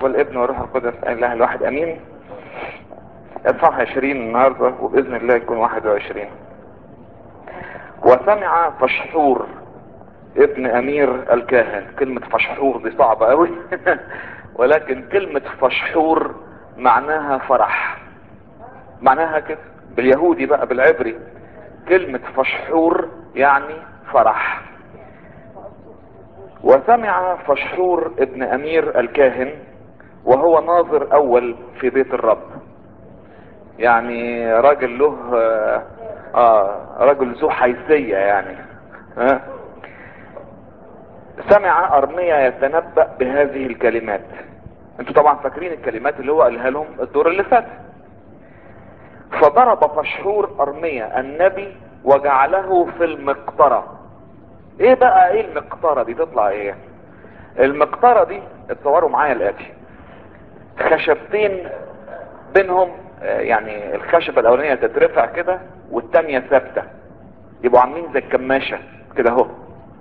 والابن والروح القدس اله الواحد امين اصحاح 20 النهارده وباذن الله يكون 21 وسمع فشحور ابن امير الكاهن كلمة فشحور دي صعبة قوي ولكن كلمة فشحور معناها فرح معناها كده باليهودي بقى بالعبري كلمة فشحور يعني فرح وسمع فشحور ابن امير الكاهن وهو ناظر اول في بيت الرب يعني راجل له آه, اه راجل ذو حيثية يعني آه سمع ارميا يتنبأ بهذه الكلمات انتوا طبعا فاكرين الكلمات اللي هو قالها لهم الدور اللي فات فضرب فشحور ارميا النبي وجعله في المقطرة ايه بقى ايه المقطرة دي تطلع ايه المقطرة دي اتصوروا معايا الاتي خشبتين بينهم يعني الخشبة الاولانية تترفع كده والتانية ثابتة يبقوا عاملين زي الكماشة كده اهو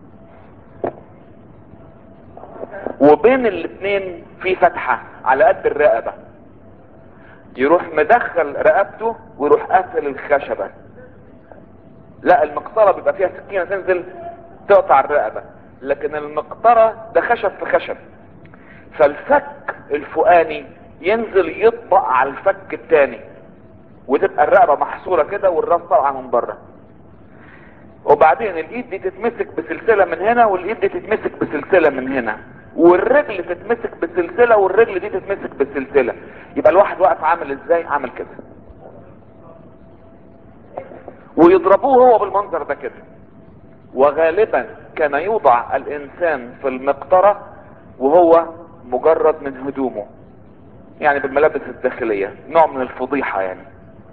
وبين الاثنين في فتحة على قد الرقبة يروح مدخل رقبته ويروح قافل الخشبة لا المقطرة بيبقى فيها سكينة تنزل تقطع الرقبة لكن المقطرة ده خشب في خشب فالفك الفوقاني ينزل يطبق على الفك التاني وتبقى الرقبة محصورة كده والراس طالعة من بره وبعدين الايد دي تتمسك بسلسلة من هنا والايد دي تتمسك بسلسلة من هنا والرجل تتمسك بسلسلة والرجل دي تتمسك بسلسلة يبقى الواحد واقف عامل ازاي عامل كده ويضربوه هو بالمنظر ده كده وغالبا كان يوضع الانسان في المقطرة وهو مجرد من هدومه يعني بالملابس الداخلية نوع من الفضيحة يعني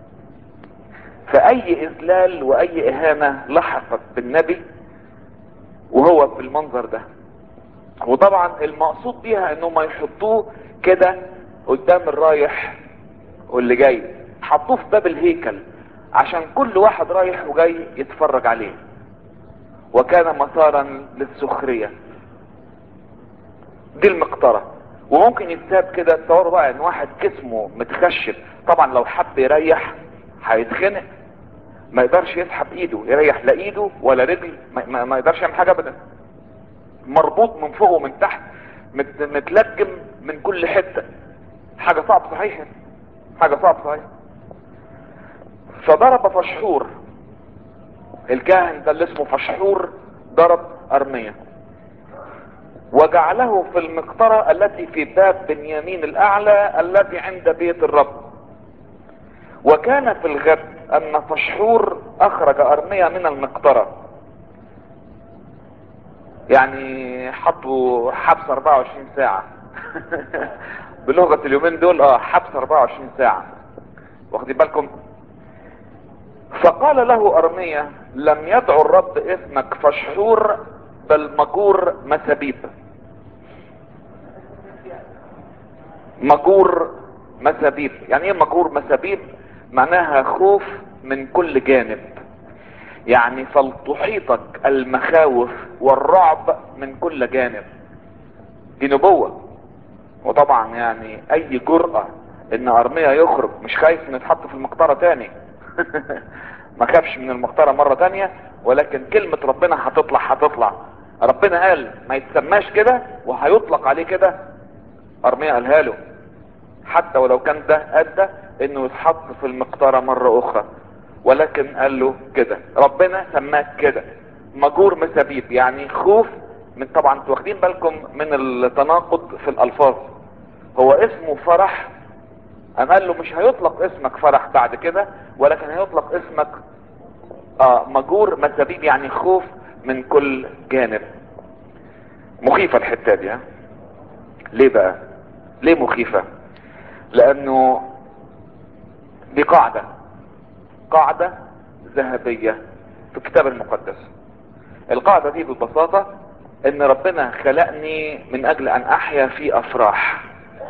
فاي اذلال واي اهانة لحقت بالنبي وهو في المنظر ده وطبعا المقصود بيها انهم يحطوه كده قدام الرايح واللي جاي حطوه في باب الهيكل عشان كل واحد رايح وجاي يتفرج عليه وكان مسارا للسخرية دي المقطرة وممكن يتساب كده تصوروا بقى ان واحد جسمه متخشب طبعا لو حب يريح هيتخنق ما يقدرش يسحب ايده يريح لا ايده ولا رجل ما, ما, ما يقدرش يعمل حاجه ابدا مربوط من فوق ومن تحت مت متلجم من كل حته حاجه صعب صحيح حاجه صعب صحيح فضرب فشحور الكاهن ده اللي اسمه فشحور ضرب ارميا وجعله في المقطرة التي في باب بنيامين الاعلى الذي عند بيت الرب وكان في الغد ان فشحور اخرج ارميا من المقطرة يعني حطوا حبس 24 ساعة بلغة اليومين دول اه حبس 24 ساعة واخدين بالكم فقال له ارميا لم يدعو الرب اسمك فشحور بل مجور مسابيب مجور مسابيب يعني ايه مجور مسابيب معناها خوف من كل جانب يعني فلتحيطك المخاوف والرعب من كل جانب دي نبوة وطبعا يعني اي جرأة ان ارميا يخرج مش خايف ان يتحط في المقطرة تاني ما خافش من المقطرة مرة تانية ولكن كلمة ربنا هتطلع هتطلع ربنا قال ما يتسماش كده وهيطلق عليه كده ارميا قالها له حتى ولو كان ده ادى انه يتحط في المقطرة مرة اخرى ولكن قال له كده ربنا سماك كده مجور مسابيب يعني خوف من طبعا انتوا واخدين بالكم من التناقض في الالفاظ هو اسمه فرح قام قال له مش هيطلق اسمك فرح بعد كده ولكن هيطلق اسمك اه مجور مسابيب يعني خوف من كل جانب مخيفة الحتة دي ها ليه بقى ليه مخيفة لانه دي قاعدة قاعدة ذهبية في الكتاب المقدس القاعدة دي ببساطة ان ربنا خلقني من اجل ان احيا في افراح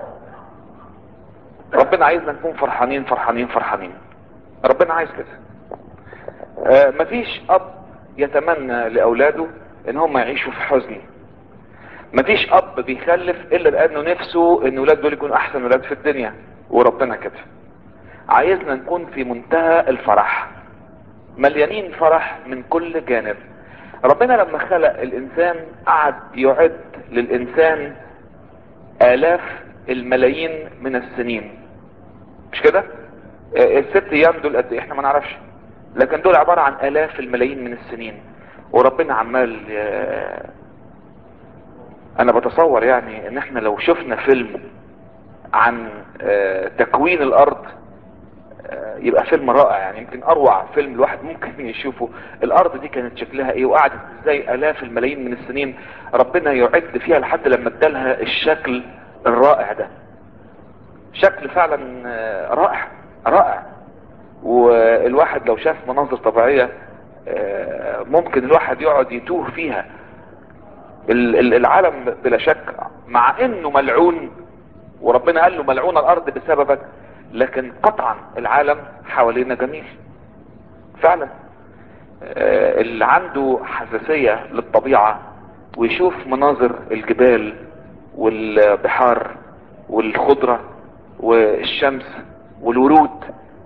ربنا عايزنا نكون فرحانين فرحانين فرحانين ربنا عايز كده آه مفيش اب يتمنى لاولاده ان هم يعيشوا في حزن مفيش اب بيخلف الا لانه نفسه ان ولاده دول يكونوا احسن ولاد في الدنيا وربنا كده عايزنا نكون في منتهى الفرح مليانين فرح من كل جانب ربنا لما خلق الانسان قعد يعد للانسان الاف الملايين من السنين مش كده آه، الست ايام دول قد ايه احنا ما نعرفش لكن دول عبارة عن الاف الملايين من السنين وربنا عمال آه، انا بتصور يعني ان احنا لو شفنا فيلم عن آه، تكوين الارض آه، يبقى فيلم رائع يعني يمكن اروع فيلم الواحد ممكن يشوفه الارض دي كانت شكلها ايه وقعدت ازاي الاف الملايين من السنين ربنا يعد فيها لحد لما ادالها الشكل الرائع ده شكل فعلا آه، رائع رائع والواحد لو شاف مناظر طبيعية آه، ممكن الواحد يقعد يتوه فيها ال- ال- العالم بلا شك مع انه ملعون وربنا قال له ملعون الارض بسببك لكن قطعا العالم حوالينا جميل فعلا آه، اللي عنده حساسية للطبيعة ويشوف مناظر الجبال والبحار والخضرة والشمس والورود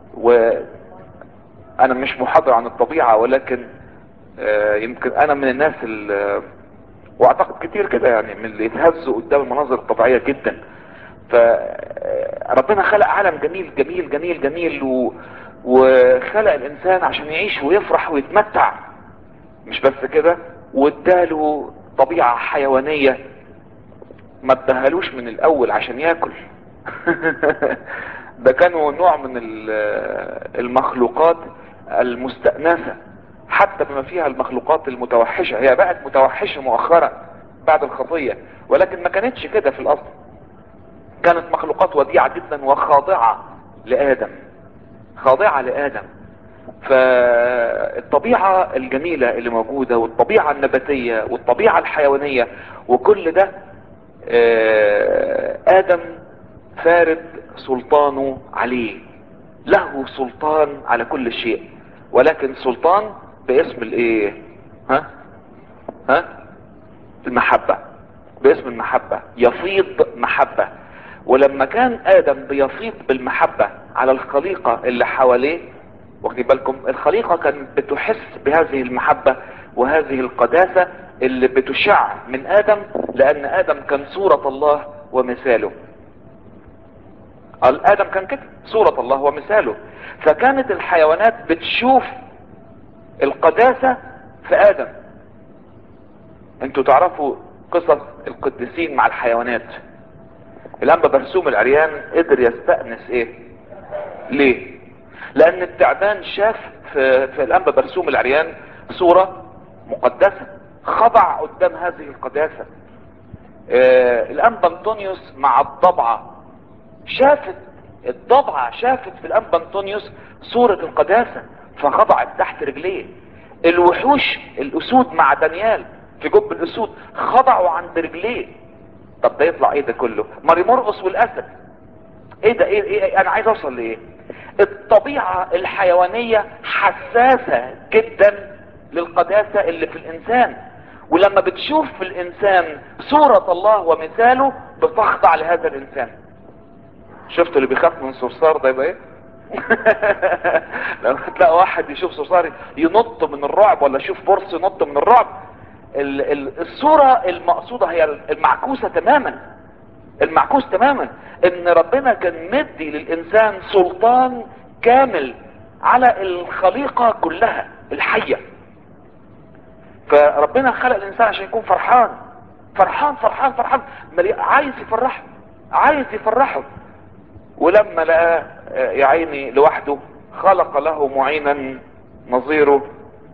وانا مش محاضر عن الطبيعة ولكن آه، يمكن انا من الناس اللي واعتقد كتير كده يعني من اللي يتهزوا قدام المناظر الطبيعية جدا فربنا خلق عالم جميل جميل جميل جميل و... وخلق الانسان عشان يعيش ويفرح ويتمتع مش بس كده واداله طبيعة حيوانية ما ادهالوش من الاول عشان ياكل ده كانوا نوع من ال- المخلوقات المستأنسة حتى بما فيها المخلوقات المتوحشة هي بقت متوحشة مؤخرا بعد الخطية ولكن ما كانتش كده في الاصل كانت مخلوقات وديعة جدا وخاضعة لآدم خاضعة لآدم فالطبيعة الجميلة اللي موجودة والطبيعة النباتية والطبيعة الحيوانية وكل ده آه، آدم فارد سلطانه عليه له سلطان على كل شيء ولكن سلطان باسم الايه ها ها المحبة باسم المحبة يفيض محبة ولما كان ادم بيفيض بالمحبة على الخليقة اللي حواليه واخدين بالكم الخليقة كانت بتحس بهذه المحبة وهذه القداسة اللي بتشع من ادم لان ادم كان صورة الله ومثاله قال ادم كان كده صورة الله ومثاله فكانت الحيوانات بتشوف القداسة في ادم انتوا تعرفوا قصص القديسين مع الحيوانات الانبا برسوم العريان قدر يستأنس ايه ليه لان التعبان شاف في, في الانبا برسوم العريان صورة مقدسة خضع قدام هذه القداسة آه الانبا انطونيوس مع الضبعة شافت الضبعة شافت في الانبا انطونيوس صورة القداسة فخضعت تحت رجليه الوحوش الاسود مع دانيال في جب الاسود خضعوا عند رجليه طب ده يطلع ايه ده كله ماري مرقص والاسد ايه ده ايه, إيه انا عايز اوصل لايه الطبيعة الحيوانية حساسة جدا للقداسة اللي في الانسان ولما بتشوف في الانسان صورة الله ومثاله بتخضع لهذا الانسان شفتوا اللي بيخاف من صرصار ده يبقى ايه لما تلاقي واحد يشوف صرصار ينط من الرعب ولا يشوف برص ينط من الرعب ال- ال- الصورة المقصودة هي المعكوسة تماما المعكوس تماما ان ربنا كان مدي للانسان سلطان كامل على الخليقة كلها الحية فربنا خلق الانسان عشان يكون فرحان فرحان فرحان فرحان ملي- عايز يفرحه عايز يفرحه ولما لقى آه، يا عيني لوحده خلق له معينا نظيره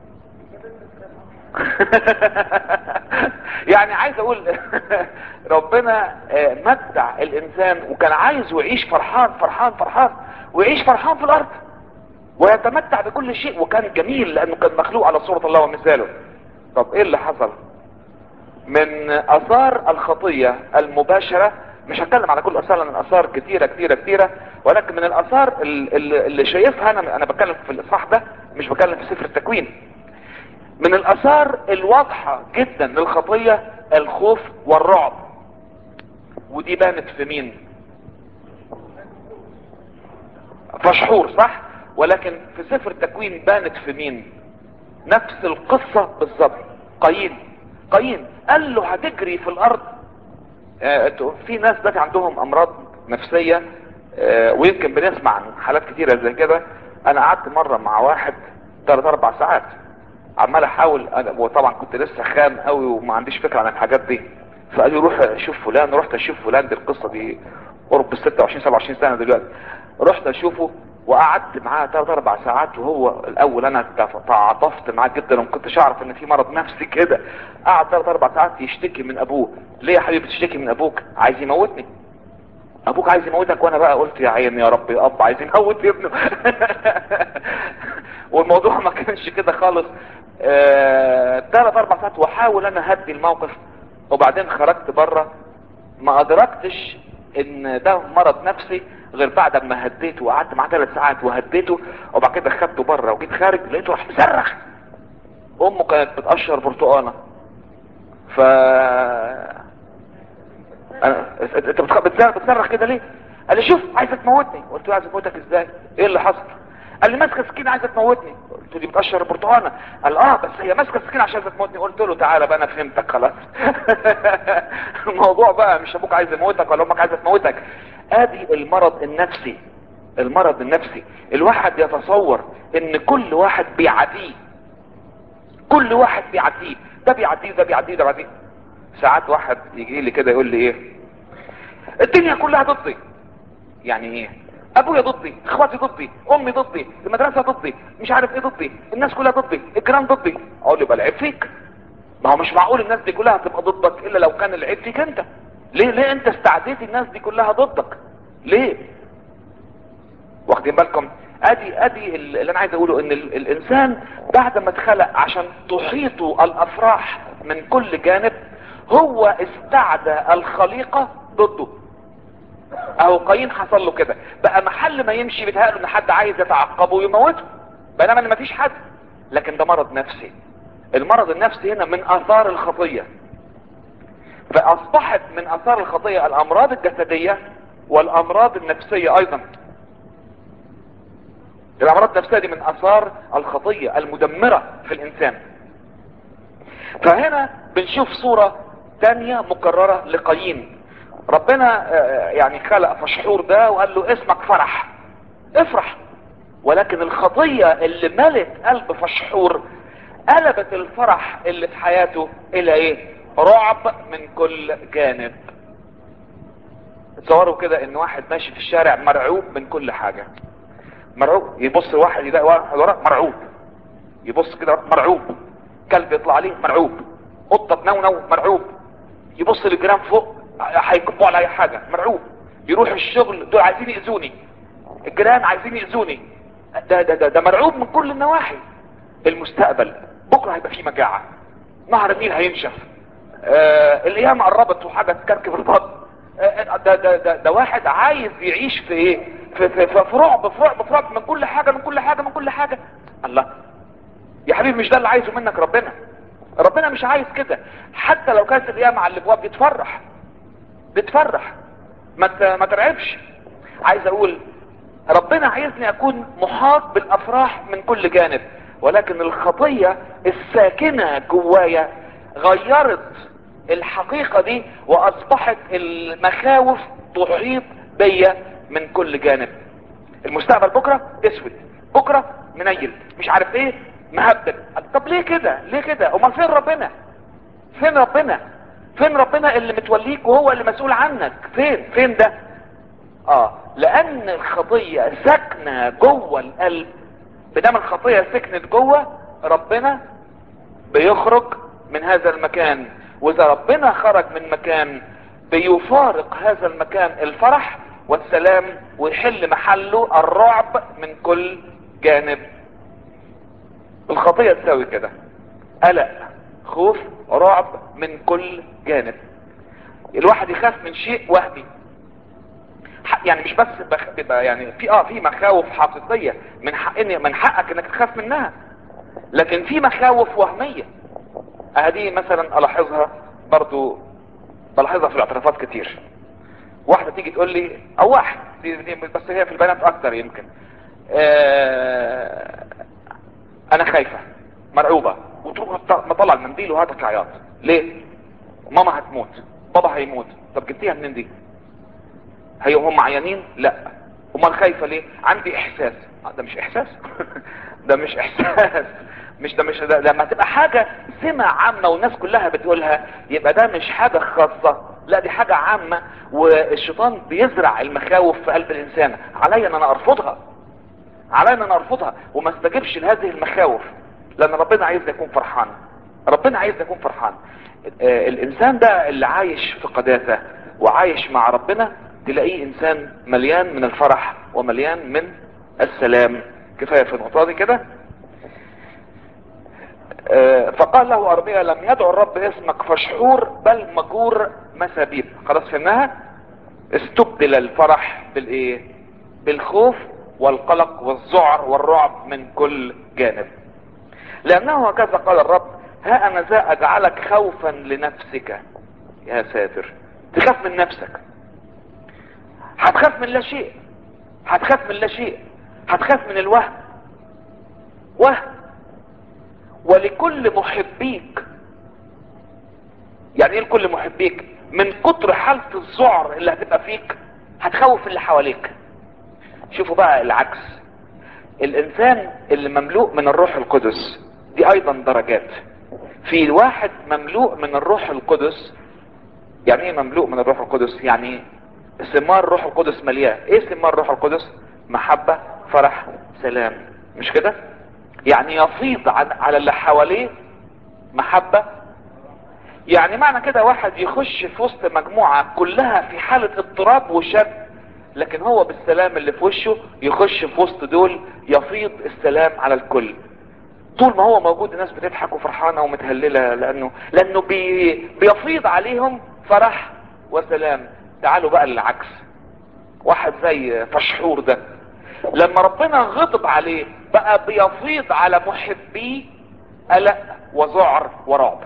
يعني عايز اقول ربنا آه، متع الانسان وكان عايز يعيش فرحان فرحان فرحان ويعيش فرحان في الارض ويتمتع بكل شيء وكان جميل لانه كان مخلوق على صورة الله ومثاله طب ايه اللي حصل من اثار الخطية المباشرة مش هتكلم على كل اثار لان الاثار كتيرة كتيرة كتيرة ولكن من الاثار ال- ال- اللي شايفها انا انا بتكلم في الاصحاح ده مش بتكلم في سفر التكوين من الاثار الواضحة جدا للخطية الخوف والرعب ودي بانت في مين فشحور صح ولكن في سفر التكوين بانت في مين نفس القصة بالظبط قايين قايين قال له هتجري في الارض آه في ناس دلوقتي عندهم امراض نفسية آه ويمكن بنسمع عن حالات كتيرة زي كده انا قعدت مرة مع واحد ثلاث اربع ساعات عمال احاول انا وطبعا كنت لسه خام قوي وما عنديش فكرة عن الحاجات دي فقال لي روح شوف فلان رحت اشوف فلان دي القصة دي قرب ال 26 27 سنة دلوقتي رحت اشوفه وقعدت معاه ثلاث اربع ساعات وهو الاول انا تعاطفت معاه جدا وما كنتش اعرف ان في مرض نفسي كده قعد ثلاث اربع ساعات يشتكي من ابوه ليه يا حبيبي بتشتكي من ابوك عايز يموتني ابوك عايز يموتك وانا بقى قلت يا عيني يا رب يا اب عايز يموت ابنه والموضوع ما كانش كده خالص ثلاث اربع ساعات واحاول انا هدي الموقف وبعدين خرجت بره ما ادركتش ان ده مرض نفسي غير بعد ما هديته وقعدت معاه ثلاث ساعات وهديته وبعد كده خدته بره وجيت خارج لقيته راح مصرخ امه كانت بتقشر برتقانه ف انا انت بتصرخ كده ليه قال لي شوف عايزه تموتني قلت له عايزه تموتك ازاي ايه اللي حصل قال لي ماسكه سكين عايزه تموتني قلت له دي بتقشر البرتقانه قال اه بس هي ماسكه سكين عشان عايزه تموتني قلت له تعالى بقى انا فهمتك خلاص الموضوع بقى مش ابوك عايز يموتك ولا امك عايزه تموتك ادي المرض النفسي المرض النفسي الواحد يتصور ان كل واحد بيعديه كل واحد بيعديه ده بيعديه ده بيعديه ده بيعديه ساعات واحد يجي لي كده يقول لي ايه الدنيا كلها ضدي يعني ايه ابويا ضدي اخواتي ضدي امي ضدي المدرسه ضدي مش عارف ايه ضدي الناس كلها ضدي الجيران ضدي اقول له يبقى العيب فيك ما هو مش معقول الناس دي كلها تبقى ضدك الا لو كان العيب فيك انت ليه ليه انت استعديت الناس دي كلها ضدك ليه واخدين بالكم ادي ادي اللي انا عايز اقوله ان ال الانسان بعد ما اتخلق عشان تحيطه الافراح من كل جانب هو استعدى الخليقة ضده اهو قايين حصل له كده بقى محل ما يمشي بيتهيأله ان حد عايز يتعقبه ويموته بينما ان مفيش حد لكن ده مرض نفسي المرض النفسي هنا من اثار الخطية فاصبحت من اثار الخطية الامراض الجسدية والامراض النفسية ايضا الامراض النفسية دي من اثار الخطية المدمرة في الانسان فهنا بنشوف صورة تانية مكررة لقايين ربنا يعني خلق فشحور ده وقال له اسمك فرح افرح ولكن الخطية اللي ملت قلب فشحور قلبت الفرح اللي في حياته الى ايه رعب من كل جانب تصوروا كده ان واحد ماشي في الشارع مرعوب من كل حاجة مرعوب يبص واحد يلاقي واحد وراه مرعوب يبص كده مرعوب كلب يطلع عليه مرعوب قطة تنونو مرعوب يبص للجيران فوق هيكبوا على اي حاجة مرعوب يروح الشغل دول عايزين يأذوني الجيران عايزين يأذوني ده ده ده, ده مرعوب من كل النواحي المستقبل بكره هيبقى فيه مجاعة نهر النيل هينشف آه الايام قربت وحاجة تكركب البطن آه ده, ده, ده, ده واحد عايز يعيش في ايه في, في, في, في رعب في رعب في رعب من كل حاجة من كل حاجة من كل حاجة الله يا حبيبي مش ده اللي عايزه منك ربنا ربنا مش عايز كده حتى لو كانت الايام على الابواب بتفرح بتفرح ما ما ترعبش عايز اقول ربنا عايزني اكون محاط بالافراح من كل جانب ولكن الخطية الساكنة جوايا غيرت الحقيقة دي واصبحت المخاوف تحيط بيا من كل جانب المستقبل بكرة اسود بكرة منيل مش عارف ايه مهبب طب ليه كده ليه كده امال فين ربنا فين ربنا فين ربنا اللي متوليك وهو اللي مسؤول عنك فين فين ده اه لان الخطية ساكنة جوه القلب بدام الخطية سكنت جوه ربنا بيخرج من هذا المكان واذا ربنا خرج من مكان بيفارق هذا المكان الفرح والسلام ويحل محله الرعب من كل جانب الخطية تساوي كده قلق خوف رعب من كل جانب الواحد يخاف من شيء وهمي يعني مش بس بيبقى يعني في اه في مخاوف حقيقيه من حق من حقك انك تخاف منها لكن في مخاوف وهمية هذه مثلا الاحظها برضو بلاحظها في الاعترافات كتير واحدة تيجي تقول لي او واحد دي دي بس هي في البنات اكتر يمكن آه انا خايفة مرعوبة وتروح مطلع المنديل وهاتك عياط ليه ماما هتموت بابا هيموت طب جبتيها منين دي هي هم عيانين لا امال خايفة ليه عندي احساس ده مش احساس ده مش احساس مش ده مش ده لما تبقى حاجة سمة عامة والناس كلها بتقولها يبقى ده مش حاجة خاصة لا دي حاجة عامة والشيطان بيزرع المخاوف في قلب الانسان علي ان انا ارفضها علي ان انا ارفضها وما استجبش لهذه المخاوف لان ربنا عايز يكون فرحان ربنا عايز يكون فرحان آه الانسان ده اللي عايش في قداسة وعايش مع ربنا تلاقيه انسان مليان من الفرح ومليان من السلام كفاية في النقطة دي كده آه فقال له ارميا لم يدعو الرب اسمك فشحور بل مجور مسابيب خلاص فهمناها استبدل الفرح بالايه بالخوف والقلق والذعر والرعب من كل جانب لانه هكذا قال الرب ها انا ذا اجعلك خوفا لنفسك يا ساتر تخاف من نفسك هتخاف من لا شيء هتخاف من لا شيء هتخاف من الوهم وهم ولكل محبيك يعني ايه لكل محبيك من كتر حالة الذعر اللي هتبقى فيك هتخوف اللي حواليك شوفوا بقى العكس الانسان اللي مملوء من الروح القدس دي ايضا درجات في واحد مملوء من الروح القدس يعني ايه مملوء من الروح القدس يعني ثمار الروح القدس مليان ايه ثمار الروح القدس محبة فرح سلام مش كده يعني يفيض عن على اللي حواليه محبة يعني معنى كده واحد يخش في وسط مجموعة كلها في حالة اضطراب وشد لكن هو بالسلام اللي في وشه يخش في وسط دول يفيض السلام على الكل طول ما هو موجود الناس بتضحك وفرحانة ومتهللة لانه لانه بي بيفيض عليهم فرح وسلام تعالوا بقى للعكس واحد زي فشحور ده لما ربنا غضب عليه بقى بيفيض على محبيه قلق وذعر ورعب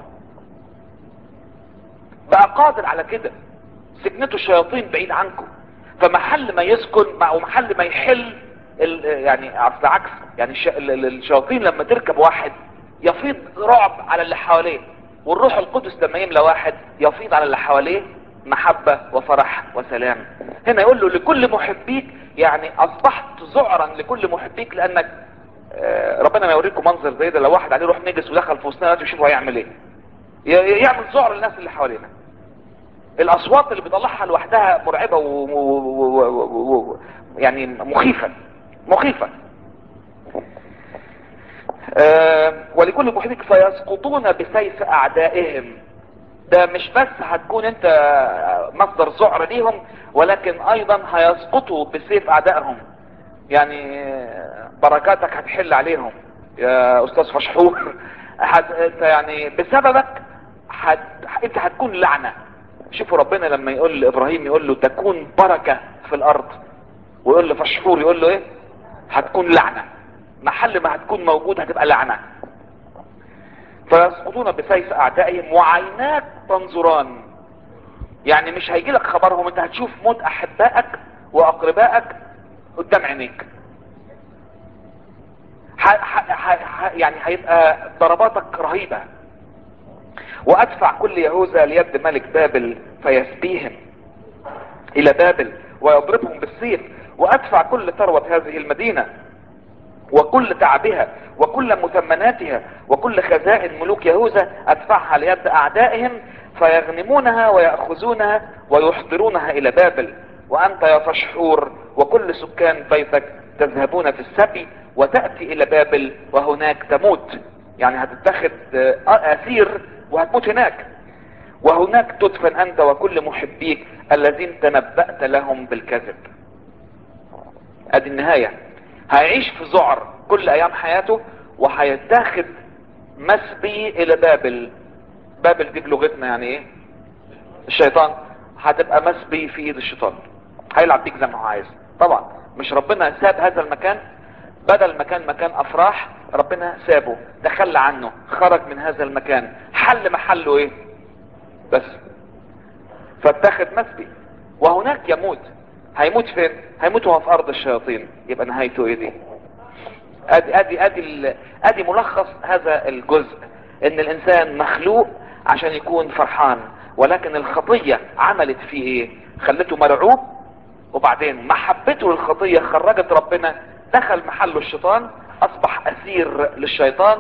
بقى قادر على كده سكنته الشياطين بعيد عنكم فمحل ما يسكن ومحل ما يحل يعني عكس عكس يعني الشياطين لما تركب واحد يفيض رعب على اللي حواليه والروح القدس لما يملى واحد يفيض على اللي حواليه محبة وفرح وسلام هنا يقول له لكل محبيك يعني اصبحت ذعرا لكل محبيك لانك ربنا ما يوريكم منظر زي ده لو واحد عليه روح نجس ودخل في وسطنا يشوفوا هيعمل ايه يعمل ذعر للناس اللي حوالينا الاصوات اللي بيطلعها لوحدها مرعبة و... و... و... و... يعني مخيفة مخيفة أه ولكل محبيك فيسقطون بسيف اعدائهم ده مش بس هتكون انت مصدر ذعر ليهم ولكن ايضا هيسقطوا بسيف اعدائهم يعني بركاتك هتحل عليهم يا استاذ فشحور حت... انت يعني بسببك حت... انت هتكون لعنة شوفوا ربنا لما يقول لابراهيم يقول له تكون بركة في الارض ويقول له فشحور يقول له ايه هتكون لعنة محل ما هتكون موجود هتبقى لعنة فيسقطون بسيف اعدائهم وعيناك تنظران يعني مش هيجي لك خبرهم انت هتشوف موت احبائك واقربائك قدام عينيك ح ح ح يعني هيبقى ضرباتك رهيبة وادفع كل يهوذا ليد ملك بابل فيسبيهم الى بابل ويضربهم بالسيف وادفع كل ثروة هذه المدينة وكل تعبها وكل مثمناتها وكل خزائن ملوك يهوذا ادفعها ليد اعدائهم فيغنمونها ويأخذونها ويحضرونها الى بابل وانت يا فشحور وكل سكان بيتك تذهبون في السبي وتأتي الى بابل وهناك تموت يعني هتتخذ اسير وهتموت هناك وهناك تدفن انت وكل محبيك الذين تنبأت لهم بالكذب ادي النهاية هيعيش في ذعر كل ايام حياته وهيتاخد مسبي الى بابل بابل دي بلغتنا يعني ايه الشيطان هتبقى مسبي في ايد الشيطان هيلعب بيك زي ما هو عايز طبعا مش ربنا ساب هذا المكان بدل مكان مكان افراح ربنا سابه تخلى عنه خرج من هذا المكان حل محله ايه بس فاتخذ مسبي وهناك يموت هيموت فين هيموت وهو في ارض الشياطين يبقى نهايته ايه دي ادي ادي ادي ال- ادي ملخص هذا الجزء ان الانسان مخلوق عشان يكون فرحان ولكن الخطية عملت فيه ايه خلته مرعوب وبعدين محبته للخطية خرجت ربنا دخل محله الشيطان اصبح اسير للشيطان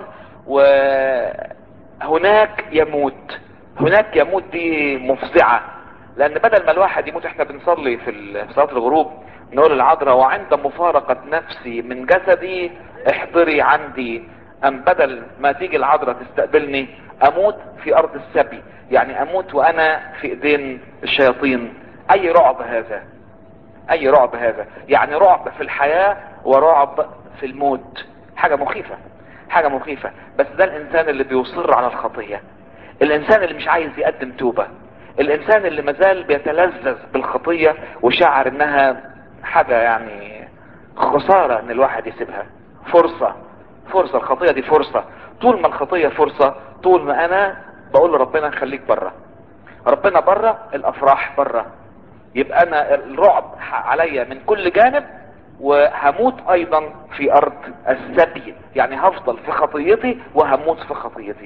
وهناك يموت هناك يموت دي مفزعة لان بدل ما الواحد يموت احنا بنصلي في ال- في صلاة الغروب نقول العذراء وعند مفارقة نفسي من جسدي احضري عندي ام بدل ما تيجي العذراء تستقبلني اموت في ارض السبي يعني اموت وانا في ايدين الشياطين اي رعب هذا اي رعب هذا يعني رعب في الحياة ورعب في الموت حاجة مخيفة حاجة مخيفة بس ده الانسان اللي بيصر على الخطية الانسان اللي مش عايز يقدم توبة الانسان اللي مازال بيتلذذ بالخطية وشعر انها حاجة يعني خسارة ان الواحد يسيبها فرصة فرصة الخطية دي فرصة طول ما الخطية فرصة طول ما انا بقول لربنا خليك بره ربنا بره الافراح بره يبقى انا الرعب عليا من كل جانب وهموت ايضا في ارض السبي يعني هفضل في خطيتي وهموت في خطيتي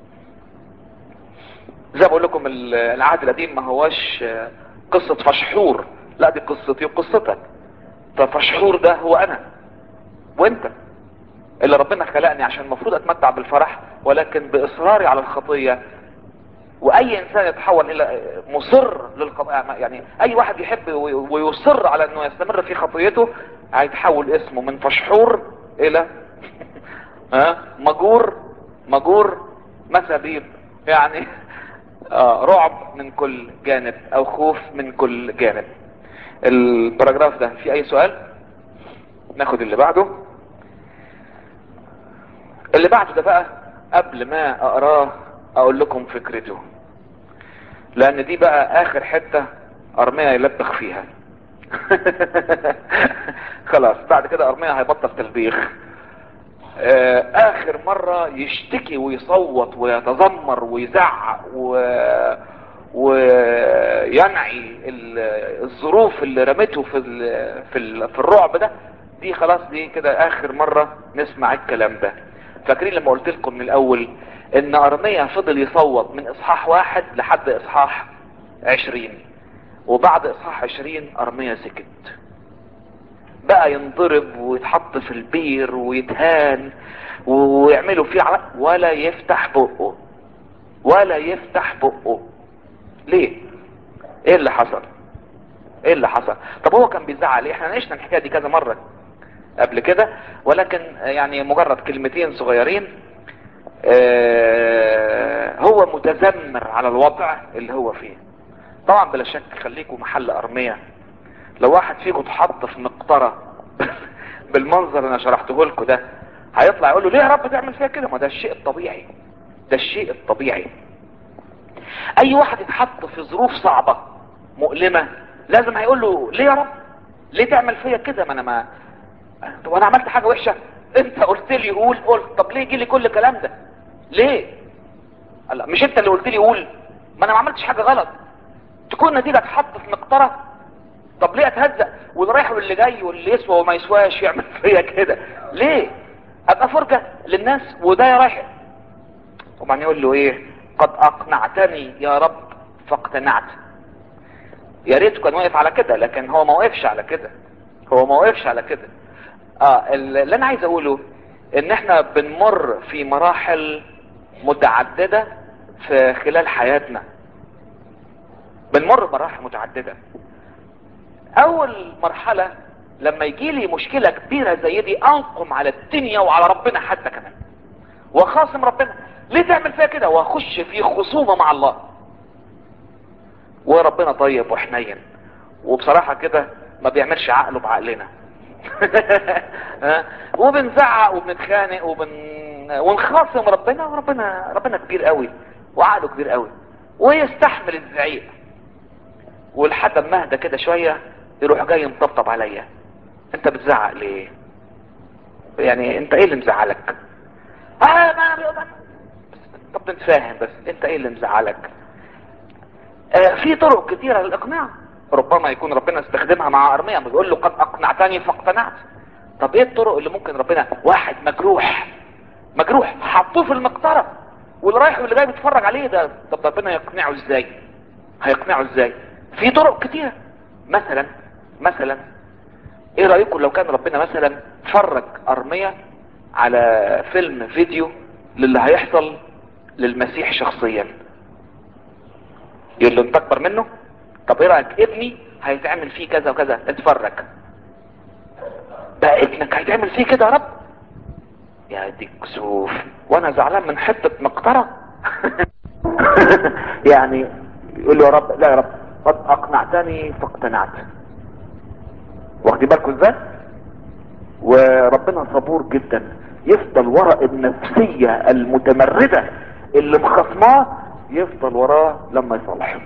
زي ما بقول لكم ال- العهد القديم ما هواش آه، قصة فشحور لا دي قصتي وقصتك ففشحور ده هو انا وانت اللي ربنا خلقني عشان المفروض اتمتع بالفرح ولكن باصراري على الخطية واي انسان يتحول الى مصر للقضاء يعني اي واحد يحب وي- ويصر على انه يستمر في خطيته هيتحول اسمه من فشحور الى ها مجور مجور مسابيب يعني آه رعب من كل جانب او خوف من كل جانب الباراجراف ده في اي سؤال ناخد اللي بعده اللي بعده ده بقى قبل ما اقراه اقول لكم فكرته لان دي بقى اخر حتة ارميا يلبخ فيها خلاص بعد كده ارميا هيبطل تلبيخ آه، اخر مرة يشتكي ويصوت ويتذمر ويزعق و... وينعي ال- الظروف اللي رمته في ال... في, ال... في الرعب ده دي خلاص دي كده اخر مرة نسمع الكلام ده فاكرين لما قلت لكم من الاول ان ارميا فضل يصوت من اصحاح واحد لحد اصحاح عشرين وبعد اصحاح عشرين ارميا سكت بقى ينضرب ويتحط في البير ويتهان ويعملوا فيه عمل ولا يفتح بقه ولا يفتح بقه ليه ايه اللي حصل ايه اللي حصل طب هو كان بيزعل ليه احنا ناقشنا الحكايه دي كذا مره قبل كده ولكن يعني مجرد كلمتين صغيرين آه هو متذمر على الوضع اللي هو فيه طبعا بلا شك خليكم محل ارميه لو واحد فيكم اتحط في مقطرة بالمنظر اللي انا شرحته لكم ده هيطلع يقول له ليه يا رب تعمل فيها كده ما ده الشيء الطبيعي ده الشيء الطبيعي اي واحد يتحط في ظروف صعبة مؤلمة لازم هيقول له ليه يا رب ليه تعمل فيا كده ما انا ما طب انا عملت حاجة وحشة انت قلت لي قول قلت طب ليه يجي لي كل الكلام ده ليه لا مش انت اللي قلت لي قول ما انا ما عملتش حاجة غلط تكون نتيجة اتحط في مقطرة طب ليه اتهزق واللي رايح واللي جاي واللي يسوى وما يسواش يعمل فيا كده ليه ابقى فرجة للناس وده رايح وبعدين يقول له ايه قد اقنعتني يا رب فاقتنعت يا ريت كان واقف على كده لكن هو ما وقفش على كده هو ما وقفش على كده اه اللي انا عايز اقوله ان احنا بنمر في مراحل متعددة في خلال حياتنا بنمر بمراحل متعددة اول مرحلة لما يجي لي مشكلة كبيرة زي دي انقم على الدنيا وعلى ربنا حتى كمان وخاصم ربنا ليه تعمل فيها كده واخش في خصومة مع الله وربنا طيب وحنين وبصراحة كده ما بيعملش عقله بعقلنا ها؟ وبنزعق وبنتخانق وبن ونخاصم ربنا وربنا ربنا كبير قوي وعقله كبير قوي ويستحمل الزعيق ولحد ما اهدى كده شوية يروح جاي مطبطب عليا انت بتزعق ليه يعني انت ايه اللي مزعلك اه ما بيقدر طب نتفاهم بس انت ايه اللي مزعلك آه في طرق كتيرة للاقناع ربما يكون ربنا استخدمها مع ارميا بيقول له قد اقنعتني فاقتنعت طب ايه الطرق اللي ممكن ربنا واحد مجروح مجروح حطوه في المقطرة واللي رايح واللي جاي بيتفرج عليه ده طب ربنا يقنعه ازاي هيقنعه ازاي في طرق كتيرة مثلا مثلا ايه رأيكم لو كان ربنا مثلا فرج ارمية على فيلم فيديو للي هيحصل للمسيح شخصيا يقول له انت اكبر منه طب ايه رايك ابني هيتعمل فيه كذا وكذا اتفرج ده ابنك هيتعمل فيه كده يا رب يا دي كسوف وانا زعلان من حته مقطره يعني يقول له يا رب لا يا رب قد اقنعتني فاقتنعت واخدين بالكم ازاي وربنا صبور جدا يفضل وراء النفسية المتمردة اللي مخصماه يفضل وراه لما يصلحه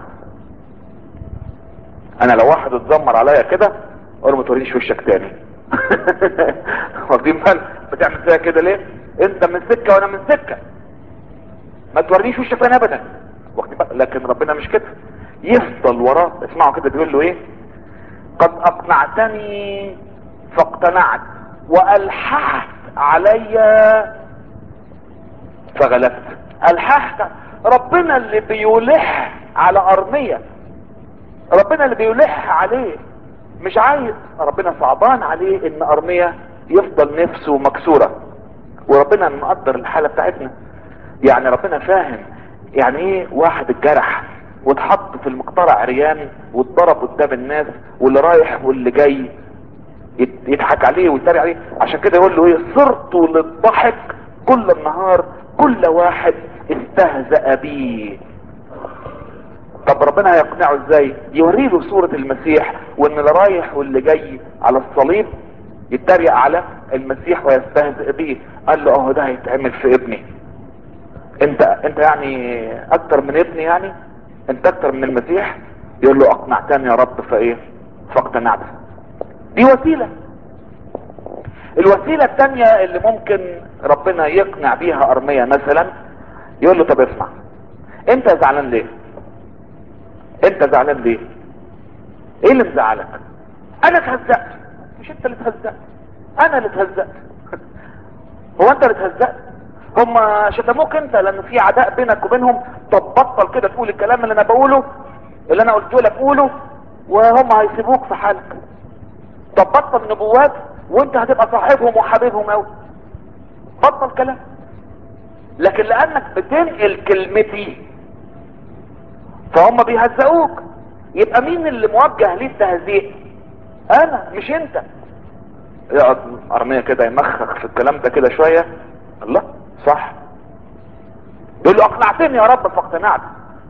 انا لو واحد اتذمر عليا كده اقول له ما تورينيش وشك تاني واخدين بالك بتعمل فيها كده ليه انت من سكه وانا من سكه ما تورينيش وشك تاني ابدا واخدين بالك لكن ربنا مش كده يفضل وراه اسمعوا كده بيقول له ايه قد اقنعتني فاقتنعت والححت علي فغلبت الححت ربنا اللي بيلح على ارمية ربنا اللي بيلح عليه مش عايز ربنا صعبان عليه ان ارمية يفضل نفسه مكسورة وربنا مقدر الحالة بتاعتنا يعني ربنا فاهم يعني ايه واحد اتجرح واتحط في المقطرة عريان واتضرب قدام الناس واللي رايح واللي جاي يضحك عليه ويتريق عليه عشان كده يقول له ايه صرت للضحك كل النهار كل واحد استهزأ بيه طب ربنا هيقنعه ازاي يوري له صورة المسيح وان اللي رايح واللي جاي على الصليب يتريق على المسيح ويستهزئ بيه قال له اهو ده هيتعمل في ابني انت انت يعني اكتر من ابني يعني انت اكتر من المسيح يقول له اقنعتني يا رب فايه فاقتنعت دي وسيلة الوسيلة التانية اللي ممكن ربنا يقنع بيها ارمية مثلا يقول له طب اسمع انت زعلان ليه انت زعلان ليه ايه اللي مزعلك انا اتهزأت مش انت اللي اتهزأت انا اللي اتهزأت هو انت اللي اتهزأت هم شتموك انت لان في عداء بينك وبينهم طب بطل كده تقول الكلام اللي انا بقوله اللي انا قلته لك قوله وهم هيسيبوك في حالك طب بطل نبوات وانت هتبقى صاحبهم وحبيبهم قوي بطل كلام لكن لانك بتنقل كلمتي فهم بيهزقوك يبقى مين اللي موجه ليه التهزيء انا مش انت يقعد ارمية كده يمخخ في الكلام ده كده شوية الله صح يقول له اقنعتني يا رب فاقتنعت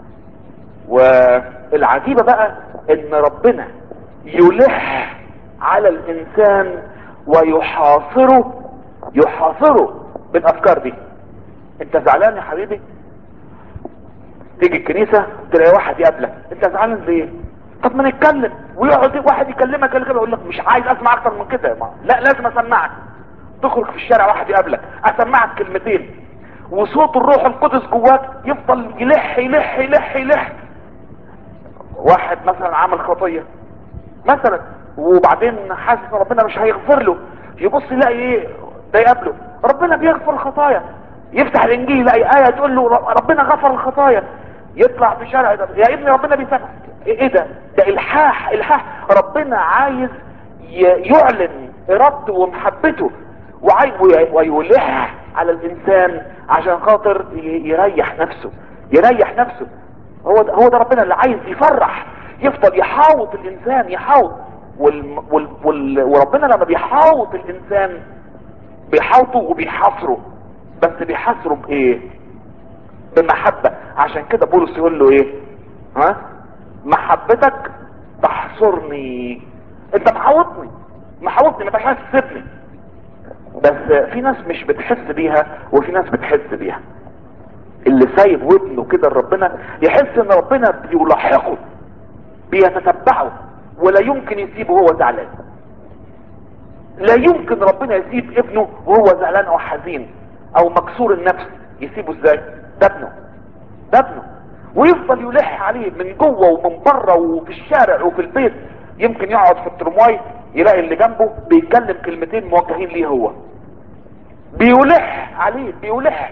والعجيبة بقى ان ربنا يلح على الانسان ويحاصره يحاصره بالافكار دي انت زعلان يا حبيبي تيجي الكنيسة تلاقي واحد يقابلك انت زعلان ليه طب ما نتكلم ويقعد واحد يكلمك كده يقول لك مش عايز اسمع اكتر من كده ما. لا لازم اسمعك تخرج في الشارع واحد يقابلك اسمعك كلمتين وصوت الروح القدس جواك يفضل يلح يلح يلح يلح واحد مثلا عمل خطية مثلا وبعدين حاسس ان ربنا مش هيغفر له يبص يلاقي ايه ده يقابله ربنا بيغفر الخطايا يفتح الانجيل يلاقي ايه تقول له ربنا غفر الخطايا يطلع في شارع يا ابني ربنا بيسامح ايه ده ده الحاح الحاح ربنا عايز يعلن ارادته ومحبته وعايز ويلح على الانسان عشان خاطر يريح نفسه يريح نفسه هو ده هو ده ربنا اللي عايز يفرح يفضل يحاوط الانسان يحاوط وال وال وال وربنا لما بيحاوط الانسان بيحاوطه وبيحاصره بس بيحاصره بايه بمحبة عشان كده بولس يقول له ايه ها محبتك تحصرني انت محاوطني محاوطني ما تحس تسيبني بس في ناس مش بتحس بيها وفي ناس بتحس بيها اللي سايب ودنه كده لربنا يحس ان ربنا بيلاحقه بيتتبعه ولا يمكن يسيبه وهو زعلان لا يمكن ربنا يسيب ابنه وهو زعلان او حزين او مكسور النفس يسيبه ازاي ده ابنه ده ابنه ويفضل يلح عليه من جوه ومن بره وفي الشارع وفي البيت يمكن يقعد في الترمواي يلاقي اللي جنبه بيتكلم كلمتين موجهين ليه هو بيلح عليه بيلح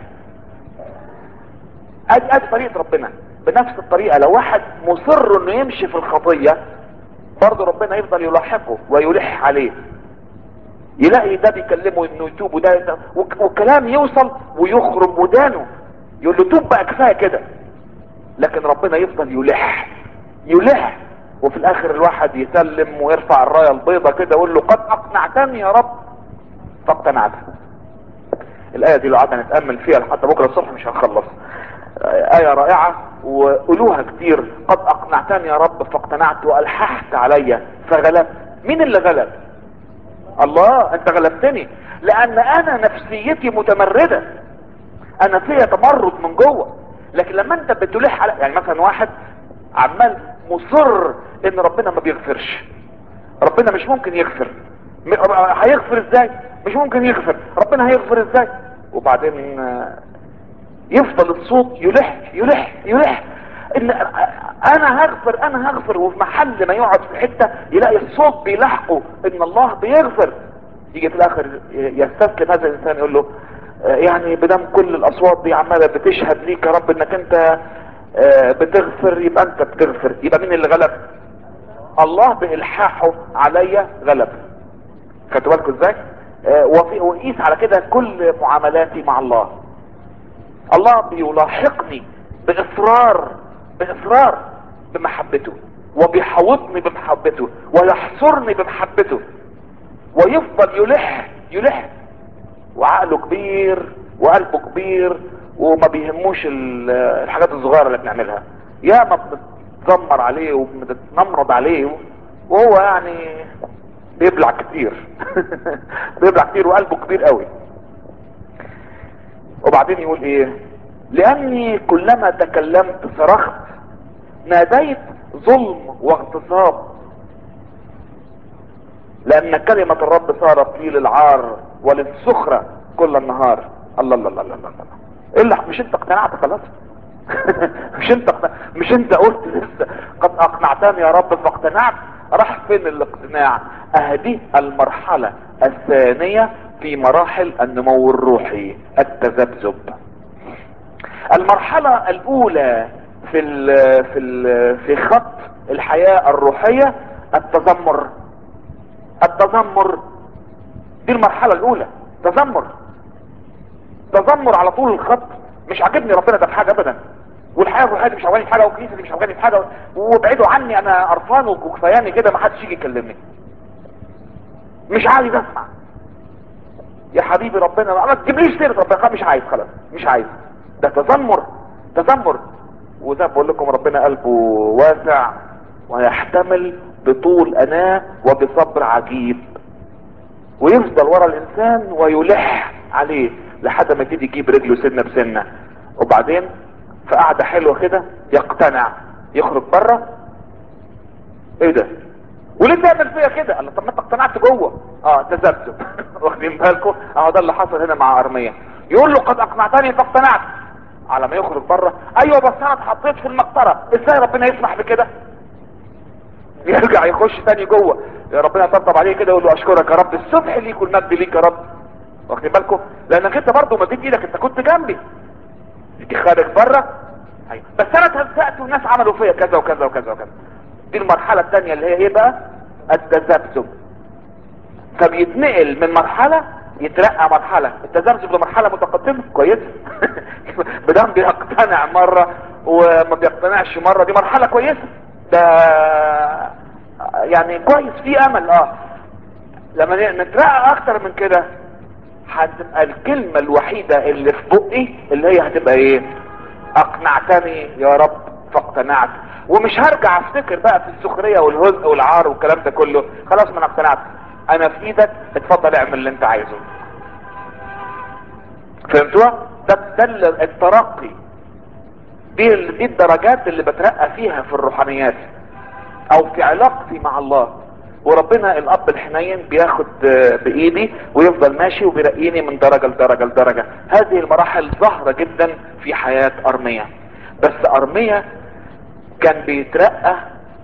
ادي ادي طريقه ربنا بنفس الطريقه لو واحد مصر انه يمشي في الخطيه برضه ربنا يفضل يلاحقه ويلح عليه يلاقي ده بيكلمه انه يتوب وده وكلام يوصل ويخرم ودانه يقول له توب بقى كفايه كده لكن ربنا يفضل يلح يلح وفي الاخر الواحد يسلم ويرفع الرايه البيضة كده ويقول له قد اقنعتني يا رب فاقتنعت الايه دي لو قعدنا نتامل فيها لحد بكره الصبح مش هنخلص آية رائعة وقولوها كتير قد أقنعتني يا رب فاقتنعت وألححت علي فغلبت مين اللي غلب الله أنت غلبتني لأن أنا نفسيتي متمردة أنا فيها تمرد من جوه لكن لما أنت بتلح على يعني مثلا واحد عمال مصر إن ربنا ما بيغفرش ربنا مش ممكن يغفر هيغفر ازاي مش ممكن يغفر ربنا هيغفر ازاي وبعدين يفضل الصوت يلح يلح يلح ان انا هغفر انا هغفر وفي محل ما يقعد في حتة يلاقي الصوت بيلحقه ان الله بيغفر يجي في الاخر يستسلم هذا الانسان يقول له يعني بدم كل الاصوات دي عمالة بتشهد ليك يا رب انك انت بتغفر يبقى انت بتغفر يبقى مين اللي غلب الله بالحاحه عليا غلب خدتوا بالكم ازاي وفي وقيس على كده كل معاملاتي مع الله الله بيلاحقني باصرار باصرار بمحبته وبيحوطني بمحبته ويحصرني بمحبته ويفضل يلح يلح وعقله كبير وقلبه كبير وما بيهموش الحاجات الصغيره اللي بنعملها يا ما بنتذمر عليه وبنتنمرض عليه وهو يعني بيبلع كتير بيبلع كتير وقلبه كبير قوي وبعدين يقول ايه لاني كلما تكلمت صرخت ناديت ظلم واغتصاب لان كلمة الرب صارت لي للعار وللسخرة كل النهار الله الله الله الله الله الا مش انت اقتنعت خلاص مش انت اقتنعت. مش انت قلت لسه قد اقنعتني يا رب فاقتنعت راح فين الاقتناع اهدي المرحلة الثانية في مراحل النمو الروحي التذبذب المرحلة الاولى في ال في ال في خط الحياة الروحية التذمر التذمر دي المرحلة الاولى تذمر تذمر على طول الخط مش عاجبني ربنا ده في حاجة ابدا والحياة الروحية دي مش عاجباني في حاجة والكنيسة دي مش عاجباني في حاجة وابعدوا عني انا قرفان وكفاياني كده ما حدش يجي يكلمني مش عايز اسمع يا حبيبي ربنا ما تجيبليش سيرة ربنا مش عايز خلاص مش عايز ده تذمر تذمر وزي ما بقول لكم ربنا قلبه واسع ويحتمل بطول اناه وبصبر عجيب ويفضل ورا الانسان ويلح عليه لحد ما يبتدي يجيب رجله سنه بسنه وبعدين في قعده حلوه كده يقتنع يخرج بره ايه ده وليه تعمل فيا كده قال طب ما انت اقتنعت جوه اه تذبذب واخدين بالكم اهو ده اللي حصل هنا مع ارميا يقول له قد اقنعتني فاقتنعت على ما يخرج بره ايوه بس انا اتحطيت في المقطره ازاي ربنا يسمح بكده يرجع يخش تاني جوه يا ربنا يطبطب عليه كده يقول له اشكرك يا رب الصبح ليك والمجد ليك يا رب واخدين بالكم لانك انت برضه مديت ايدك انت كنت جنبي تيجي خارج بره ايوه بس انا اتهزقت والناس عملوا فيا كذا وكذا وكذا وكذا دي المرحله الثانيه اللي هي ايه بقى التذبذب فبيتنقل من مرحله يترقى مرحله التذبذب لمرحله متقدمه كويس بدم بيقتنع مره وما بيقتنعش مره دي مرحله كويسه ده يعني كويس في امل اه لما نترقى اكتر من كده هتبقى الكلمة الوحيدة اللي في بقي اللي هي هتبقى ايه اقنعتني يا رب فاقتنعت ومش هرجع افتكر بقى في السخرية والهزء والعار والكلام ده كله خلاص ما انا اقتنعت انا في ايدك اتفضل اعمل اللي انت عايزه فهمتوا ده ده الترقي دي دي الدرجات اللي بترقى فيها في الروحانيات او في علاقتي مع الله وربنا الاب الحنين بياخد بايدي ويفضل ماشي وبيرقيني من درجة لدرجة لدرجة هذه المراحل ظاهرة جدا في حياة ارمية بس ارمية كان بيترقى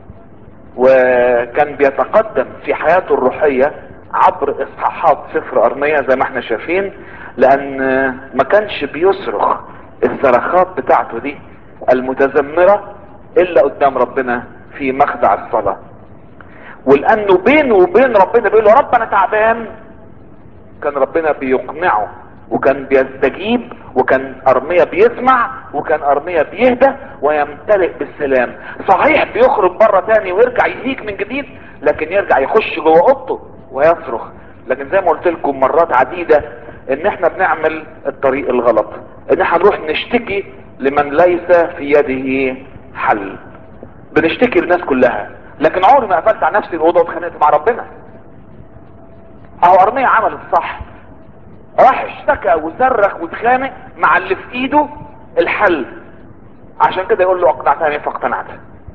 وكان بيتقدم في حياته الروحية عبر اصحاحات سفر ارمية زي ما احنا شايفين لان ما كانش بيصرخ الصرخات بتاعته دي المتذمرة الا قدام ربنا في مخدع الصلاة ولانه بينه وبين ربنا بيقول له رب انا تعبان كان ربنا بيقنعه وكان بيستجيب وكان ارمية بيسمع وكان ارمية بيهدى ويمتلئ بالسلام صحيح بيخرج بره تاني ويرجع يهيج من جديد لكن يرجع يخش جوه اوضته ويصرخ لكن زي ما قلت لكم مرات عديدة ان احنا بنعمل الطريق الغلط ان احنا نروح نشتكي لمن ليس في يده حل بنشتكي للناس كلها لكن عمري ما قفلت على نفسي الاوضه واتخانقت مع ربنا اهو ارمية عمل الصح راح اشتكى وصرخ واتخانق مع اللي في ايده الحل عشان كده يقول له اقنعتني فاقتنعت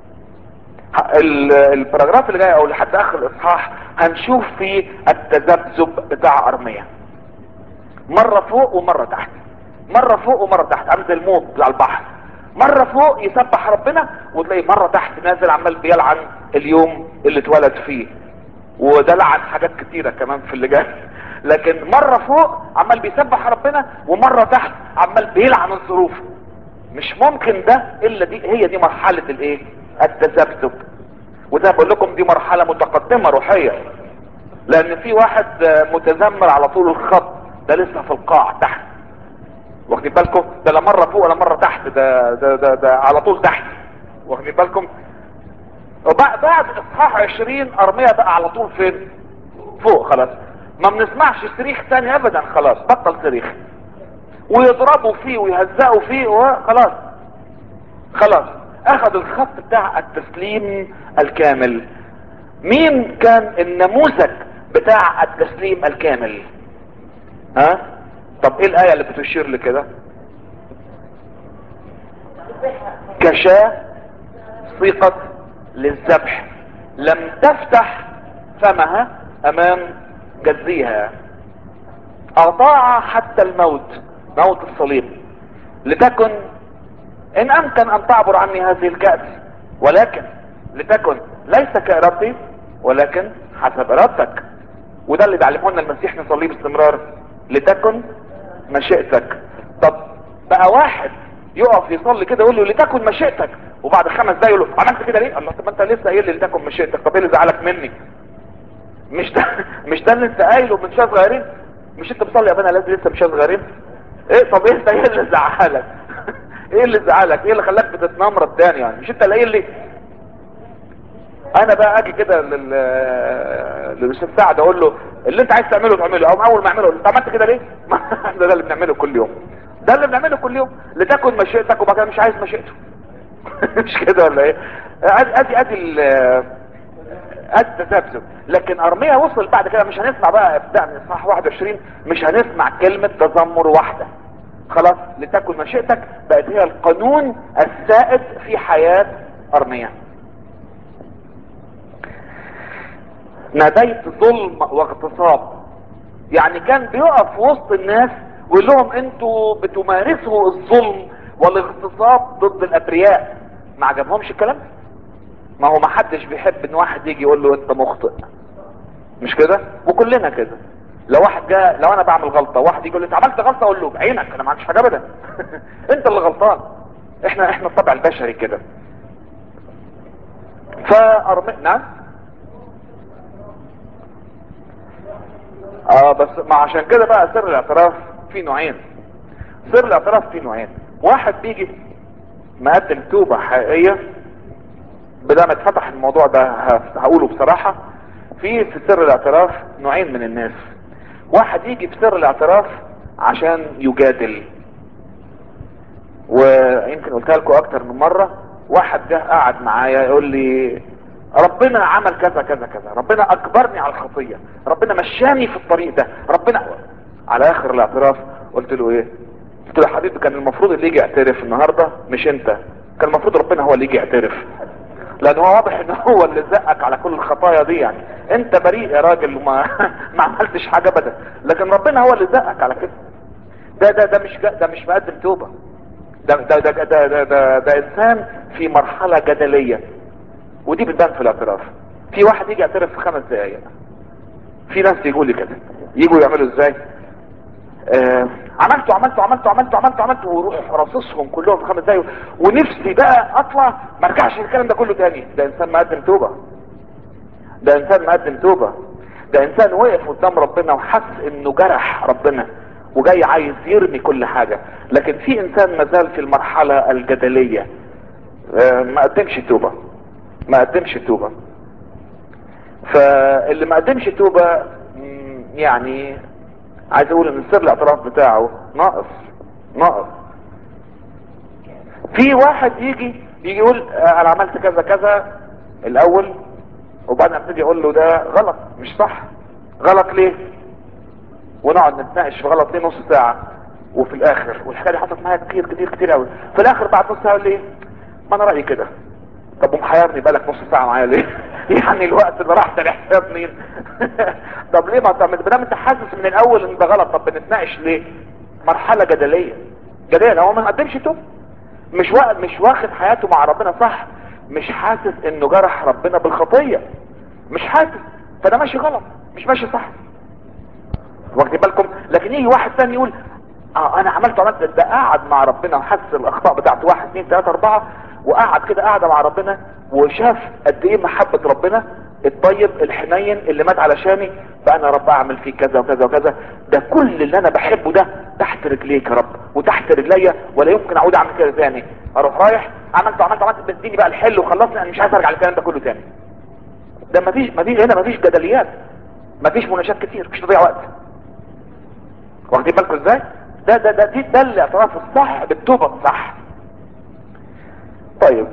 الباراجراف اللي جاي او لحد اخر الاصحاح هنشوف فيه التذبذب بتاع ارمية مرة فوق ومرة تحت مرة فوق ومرة تحت عامل زي الموت بتاع البحر مرة فوق يسبح ربنا وتلاقي مرة تحت نازل عمال بيلعن اليوم اللي اتولد فيه وده لعن حاجات كتيرة كمان في اللي جاي لكن مرة فوق عمال بيسبح ربنا ومرة تحت عمال بيلعن الظروف مش ممكن ده الا دي هي دي مرحلة الايه التذبذب وده بقول لكم دي مرحلة متقدمة روحية لان في واحد متذمر على طول الخط ده لسه في القاع تحت واخدين بالكم ده لا مرة فوق ولا مرة تحت ده ده ده, ده على طول تحت واخدين بالكم وبعد بعد اصحاح 20 ارمية بقى على طول فين فوق خلاص ما بنسمعش صريخ تاني ابدا خلاص بطل صريخ ويضربوا فيه ويهزقوا فيه وخلاص خلاص اخذ الخط بتاع التسليم الكامل مين كان النموذج بتاع التسليم الكامل ها طب ايه الايه اللي بتشير لكده كشاة صيقت للذبح لم تفتح فمها امام جزيها اطاع حتى الموت موت الصليب لتكن ان امكن ان تعبر عني هذه الكأس ولكن لتكن ليس كارادتي ولكن حسب ارادتك وده اللي بيعلمه لنا المسيح نصليه باستمرار لتكن مشيئتك طب بقى واحد يقف يصلي كده يقول له لتكن مشيئتك وبعد خمس دقايق يقول له عملت كده ليه؟ الله طب ما انت لسه قايل لي لتكن مشيئتك طب ايه اللي زعلك مني؟ مش ده مش ده اللي انت قايله من شويه صغيرين؟ مش انت بتصلي يا ابانا لازم لسه مش صغيرين؟ ايه طب ايه ايه اللي زعلك؟ ايه اللي زعلك؟ ايه اللي خلاك بتتنمرض تاني يعني؟ مش انت اللي قايل لي انا بقى اجي كده لل للاستاذ سعد اقول له اللي انت عايز تعمله تعمله او اول ما اعمله انت عملت كده ليه؟ ده, ده اللي بنعمله كل يوم ده اللي بنعمله كل يوم لتكن مشيئتك وبعد كده مش عايز مشيئته مش كده ولا ايه؟ ادي ادي ادي ادي التذبذب لكن ارميا وصل بعد كده مش هنسمع بقى ابداع من اصحاح 21 مش هنسمع كلمه تذمر واحده خلاص لتكن مشيئتك بقت هي القانون السائد في حياه ارميا ناديت ظلم واغتصاب يعني كان بيقف وسط الناس ويقول لهم انتوا بتمارسوا الظلم والاغتصاب ضد الابرياء ما عجبهمش الكلام ما هو ما حدش بيحب ان واحد يجي يقول له انت مخطئ مش كده وكلنا كده لو واحد جاء لو انا بعمل غلطه واحد يقول لي انت عملت غلطه اقول له بعينك انا ما عملتش حاجه ابدا انت اللي غلطان احنا احنا الطبع البشري كده فأرمي نعم اه بس ما عشان كده بقى سر الاعتراف في نوعين سر الاعتراف في نوعين واحد بيجي مقدم توبة حقيقية بدل ما اتفتح الموضوع ده هقوله بصراحة في في سر الاعتراف نوعين من الناس واحد يجي في سر الاعتراف عشان يجادل ويمكن قلتها لكم اكتر من مرة واحد جه قعد معايا يقول لي ربنا عمل كذا كذا كذا ربنا اجبرني على الخطية ربنا مشاني في الطريق ده ربنا على اخر الاعتراف قلت له ايه قلت له يا حبيبي كان المفروض اللي يجي يعترف النهاردة مش انت كان المفروض ربنا هو اللي يجي يعترف لان هو واضح ان هو اللي زقك على كل الخطايا دي يعني انت بريء يا راجل وما ما عملتش حاجه ابدا لكن ربنا هو اللي زقك على كده ده ده ده مش ده مش مقدم توبه ده ده ده ده ده, ده, ده انسان في مرحله جدليه ودي بتبان في الاعتراف في واحد يجي يعترف في خمس دقايق في ناس يقولوا لي كده يجوا يعملوا ازاي آه عملته عملته عملته عملته عملته عملته ويروح راصصهم كلهم في خمس دقايق ونفسي بقى اطلع ما ارجعش الكلام ده كله تاني ده انسان مقدم توبه ده انسان مقدم توبه ده انسان وقف قدام ربنا وحس انه جرح ربنا وجاي عايز يرمي كل حاجة لكن في انسان مازال في المرحلة الجدلية آه ما قدمش توبة ما قدمش توبة فاللي ما قدمش توبة يعني عايز اقول ان سر الاعتراف بتاعه ناقص ناقص في واحد يجي يجي يقول انا عملت كذا كذا الاول وبعدين ابتدي اقول له ده غلط مش صح غلط ليه ونقعد نتناقش في غلط ليه نص ساعة وفي الاخر والحكايه دي حصلت معايا كتير كتير كتير قوي في الاخر بعد نص ساعه يقول لي ما انا رايي كده طب ومحيرني بالك نص ساعه معايا ليه يعني الوقت اللي راح ده حساب مين طب ليه ما انت ما دام انت حاسس من الاول ان ده غلط طب بنتناقش ليه مرحله جدليه جدليه هو ما قدمش توب مش وا... مش واخد حياته مع ربنا صح مش حاسس انه جرح ربنا بالخطيه مش حاسس فده ماشي غلط مش ماشي صح واخدين بالكم لكن يجي واحد ثاني يقول اه انا عملت عملت ده قاعد مع ربنا وحس الاخطاء بتاعته واحد اثنين ثلاثة اربعة وقعد كده قاعدة مع ربنا وشاف قد ايه محبة ربنا الطيب الحنين اللي مات علشاني فانا رب اعمل فيه كذا وكذا وكذا ده كل اللي انا بحبه ده تحت رجليك يا رب وتحت رجليا ولا يمكن اعود اعمل كده تاني اروح رايح عملت عملت عملت بديني بقى الحل وخلصني انا مش عايز ارجع للكلام ده كله تاني ده مفيش مفيش هنا مفيش جدليات مفيش مناقشات كتير مش تضيع وقت واخدين بالكم ازاي ده ده ده دي ده الاعتراف الصح بالتوبه الصح طيب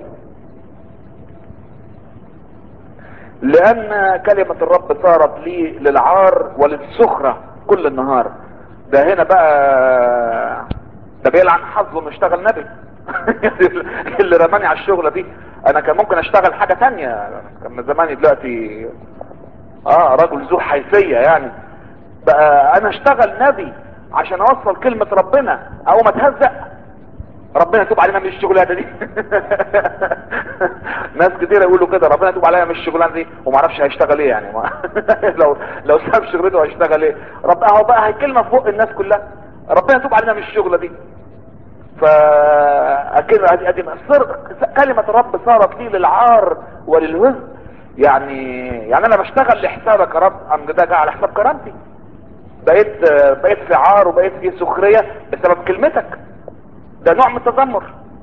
لان كلمة الرب صارت لي للعار وللسخرة كل النهار ده هنا بقى ده بيلعن حظه انه اشتغل نبي اللي رماني على الشغلة دي انا كان ممكن اشتغل حاجة تانية كان من زماني دلوقتي اه رجل ذو حيثية يعني بقى انا اشتغل نبي عشان اوصل كلمة ربنا او ما اتهزق ربنا يتوب علينا من الشغلانه دي ناس كتير يقولوا كده ربنا يتوب علينا من الشغلانه دي وما اعرفش هيشتغل ايه يعني ما لو لو ساب شغلته هيشتغل ايه رب اهو بقى هي كلمه في بق الناس كلها ربنا يتوب علينا من الشغله دي فاكيد ادي ادي صر كلمه الرب صارت لي للعار وللهز يعني يعني انا بشتغل لحسابك يا رب ام ده جه على حساب كرامتي بقيت بقيت في عار وبقيت في سخريه بسبب كلمتك ده نوع من التذمر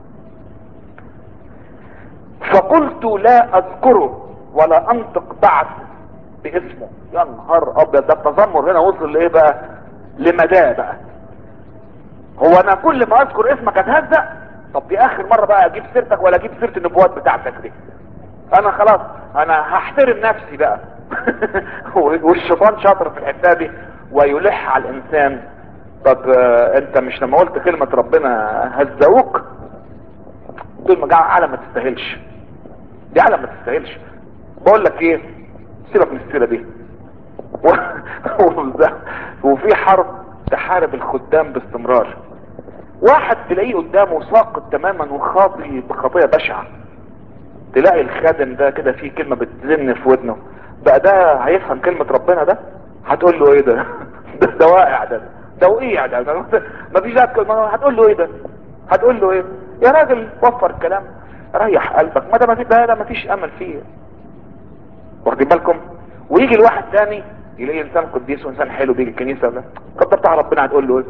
فقلت لا اذكره ولا انطق بعد باسمه يا نهار ابيض ده التذمر هنا وصل لايه بقى لمداه بقى هو انا كل ما اذكر اسمك اتهزأ طب دي اخر مرة بقى اجيب سيرتك ولا اجيب سيرة النبوات بتاعتك دي انا خلاص انا هحترم نفسي بقى والشيطان شاطر في الحته دي ويلح على الانسان طب آه انت مش لما قلت كلمة ربنا هزوك دول ما على ما تستاهلش دي على ما تستاهلش بقول لك ايه سيبك من السيرة دي و... وفي حرب تحارب الخدام باستمرار واحد تلاقيه قدامه ساقط تماما وخاطي بخطية بشعة تلاقي الخادم ده كده فيه كلمة بتزن في ودنه بقى ده هيفهم كلمة ربنا ده هتقول له ايه ده ده, ده واقع ده ده وقيع ده مفيش هتقول له ايه ده هتقول له ايه يا راجل وفر الكلام ريح قلبك ما ده ما ده ده مفيش امل فيه واخدين بالكم ويجي الواحد تاني يلاقي انسان قديس وانسان حلو بيجي الكنيسه ده طب ده بتاع ربنا هتقول له ايه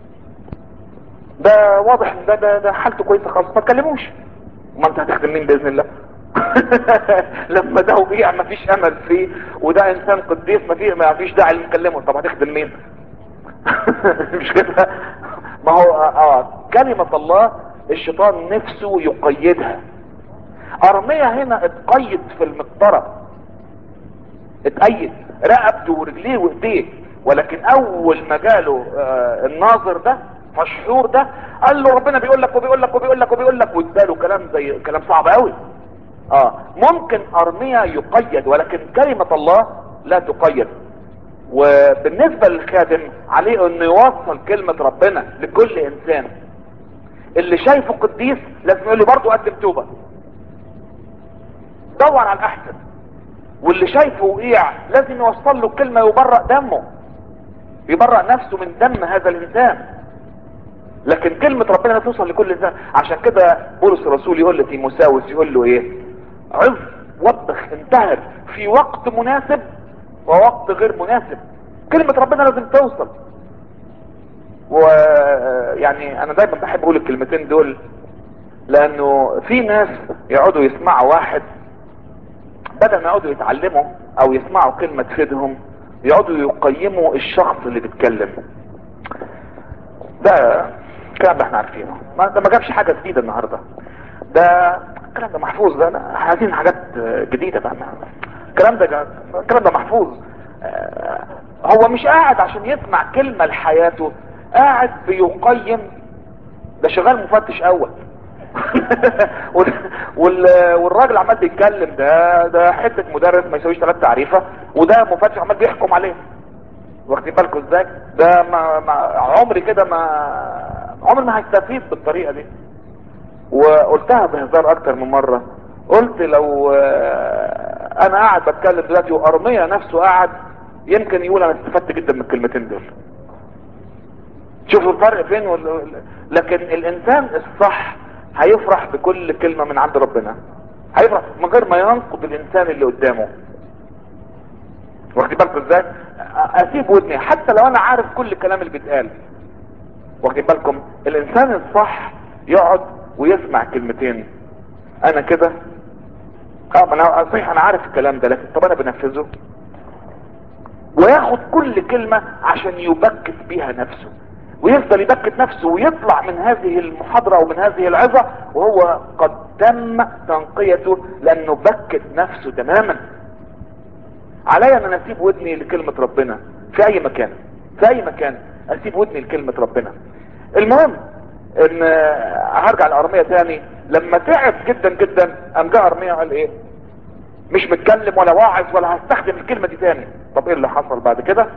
ده واضح ده ده ده حالته كويسه خالص ما تكلموش ما انت هتخدم مين باذن الله لما ده وقيع مفيش امل فيه وده انسان قديس ما فيه ما فيش داعي نكلمه طب هتخدم مين مش كده ما هو اه كلمة الله الشيطان نفسه يقيدها ارمية هنا اتقيد في المقطرة اتقيد رقبته ورجليه وايديه ولكن اول ما جاله آه الناظر ده مشهور ده قال له ربنا بيقول لك وبيقول لك وبيقول لك وبيقول لك واداله كلام زي كلام صعب قوي اه ممكن ارميا يقيد ولكن كلمة الله لا تقيد وبالنسبة للخادم عليه انه يوصل كلمة ربنا لكل انسان اللي شايفه قديس لازم يقول له برضه قدم توبة دور على الاحسن واللي شايفه وقيع لازم يوصل له كلمة يبرأ دمه يبرأ نفسه من دم هذا الانسان لكن كلمة ربنا لا توصل لكل انسان عشان كده بولس الرسول يقول لتيموساوس يقول له ايه عظ وبخ انتهر في وقت مناسب ووقت غير مناسب كلمة ربنا لازم توصل ويعني انا دايما بحب اقول الكلمتين دول لانه في ناس يقعدوا يسمعوا واحد بدل ما يقعدوا يتعلموا او يسمعوا كلمة تفيدهم يقعدوا يقيموا الشخص اللي بيتكلم ده الكلام ده احنا عارفينه ما ده ما جابش حاجة جديدة النهاردة ده الكلام ده محفوظ ده انا عايزين حاجات جديدة بقى الكلام ده الكلام ده محفوظ هو مش قاعد عشان يسمع كلمة لحياته قاعد بيقيم ده شغال مفتش اول والراجل عمال بيتكلم ده ده حته مدرس ما يسويش ثلاث تعريفه وده مفتش عمال بيحكم عليه واخدين بالكم ازاي ده ما, ما عمري كده ما عمري ما هستفيد بالطريقه دي وقلتها بهزار اكتر من مره قلت لو انا قاعد بتكلم دلوقتي وارميا نفسه قاعد يمكن يقول انا استفدت جدا من الكلمتين دول شوفوا الفرق فين وال... لكن الانسان الصح هيفرح بكل كلمة من عند ربنا هيفرح من غير ما ينقض الانسان اللي قدامه واخد بالكم ازاي اسيب ودني حتى لو انا عارف كل الكلام اللي بيتقال واخد بالكم الانسان الصح يقعد ويسمع كلمتين انا كده اه ما انا صحيح انا عارف الكلام ده لكن طب انا بنفذه وياخد كل كلمة عشان يبكت بيها نفسه ويفضل يبكت نفسه ويطلع من هذه المحاضرة او من هذه العظة وهو قد تم تنقيته لانه بكت نفسه تماما عليا ان انا اسيب ودني لكلمة ربنا في اي مكان في اي مكان اسيب ودني لكلمة ربنا المهم ان هرجع لارمية تاني لما تعب جدا جدا قام جه ارمية قال ايه مش متكلم ولا واعظ ولا هستخدم الكلمة دي تاني طب ايه اللي حصل بعد كده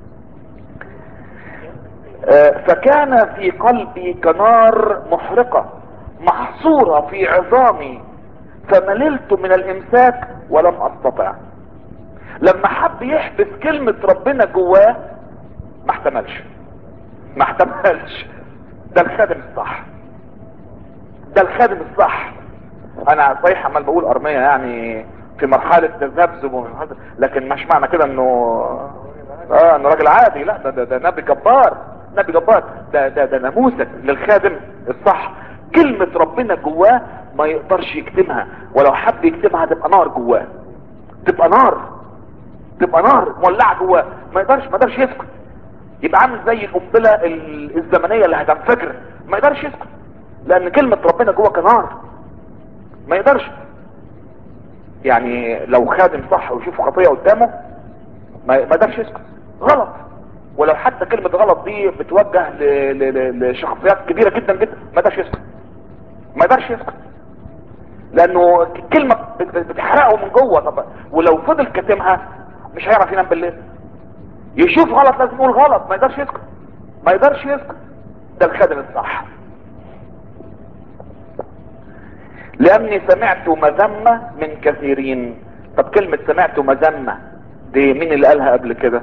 فكان في قلبي كنار محرقة محصورة في عظامي فمللت من الامساك ولم استطع لما حب يحبس كلمة ربنا جواه ما احتملش ما احتملش ده الخادم الصح ده الخادم الصح انا صحيح عمال بقول ارمية يعني في مرحلة تذبذب لكن مش معنى كده انه اه انه راجل عادي لا ده, ده, ده نبي جبار نبي جبار ده ده ده نموذج للخادم الصح كلمة ربنا جواه ما يقدرش يكتمها ولو حب يكتمها تبقى نار جواه تبقى نار تبقى نار مولعة جواه ما يقدرش ما يقدرش يسكت يبقى عامل زي القنبلة الزمنية اللي هتنفجر ما يقدرش يسكت لان كلمة ربنا جواه كنار ما يقدرش يعني لو خادم صح ويشوف خطية قدامه ما يقدرش يسكت غلط ولو حتى كلمة غلط دي بتوجه لشخصيات كبيرة جدا جدا ما يقدرش يسكت ما يقدرش يسكت لانه كلمة بتحرقه من جوه طب ولو فضل كاتمها مش هيعرف ينام بالليل يشوف غلط لازم يقول غلط ما يقدرش يسكت ما يقدرش يسكت ده الخادم الصح لاني سمعت مذمة من كثيرين طب كلمة سمعت مذمة دي مين اللي قالها قبل كده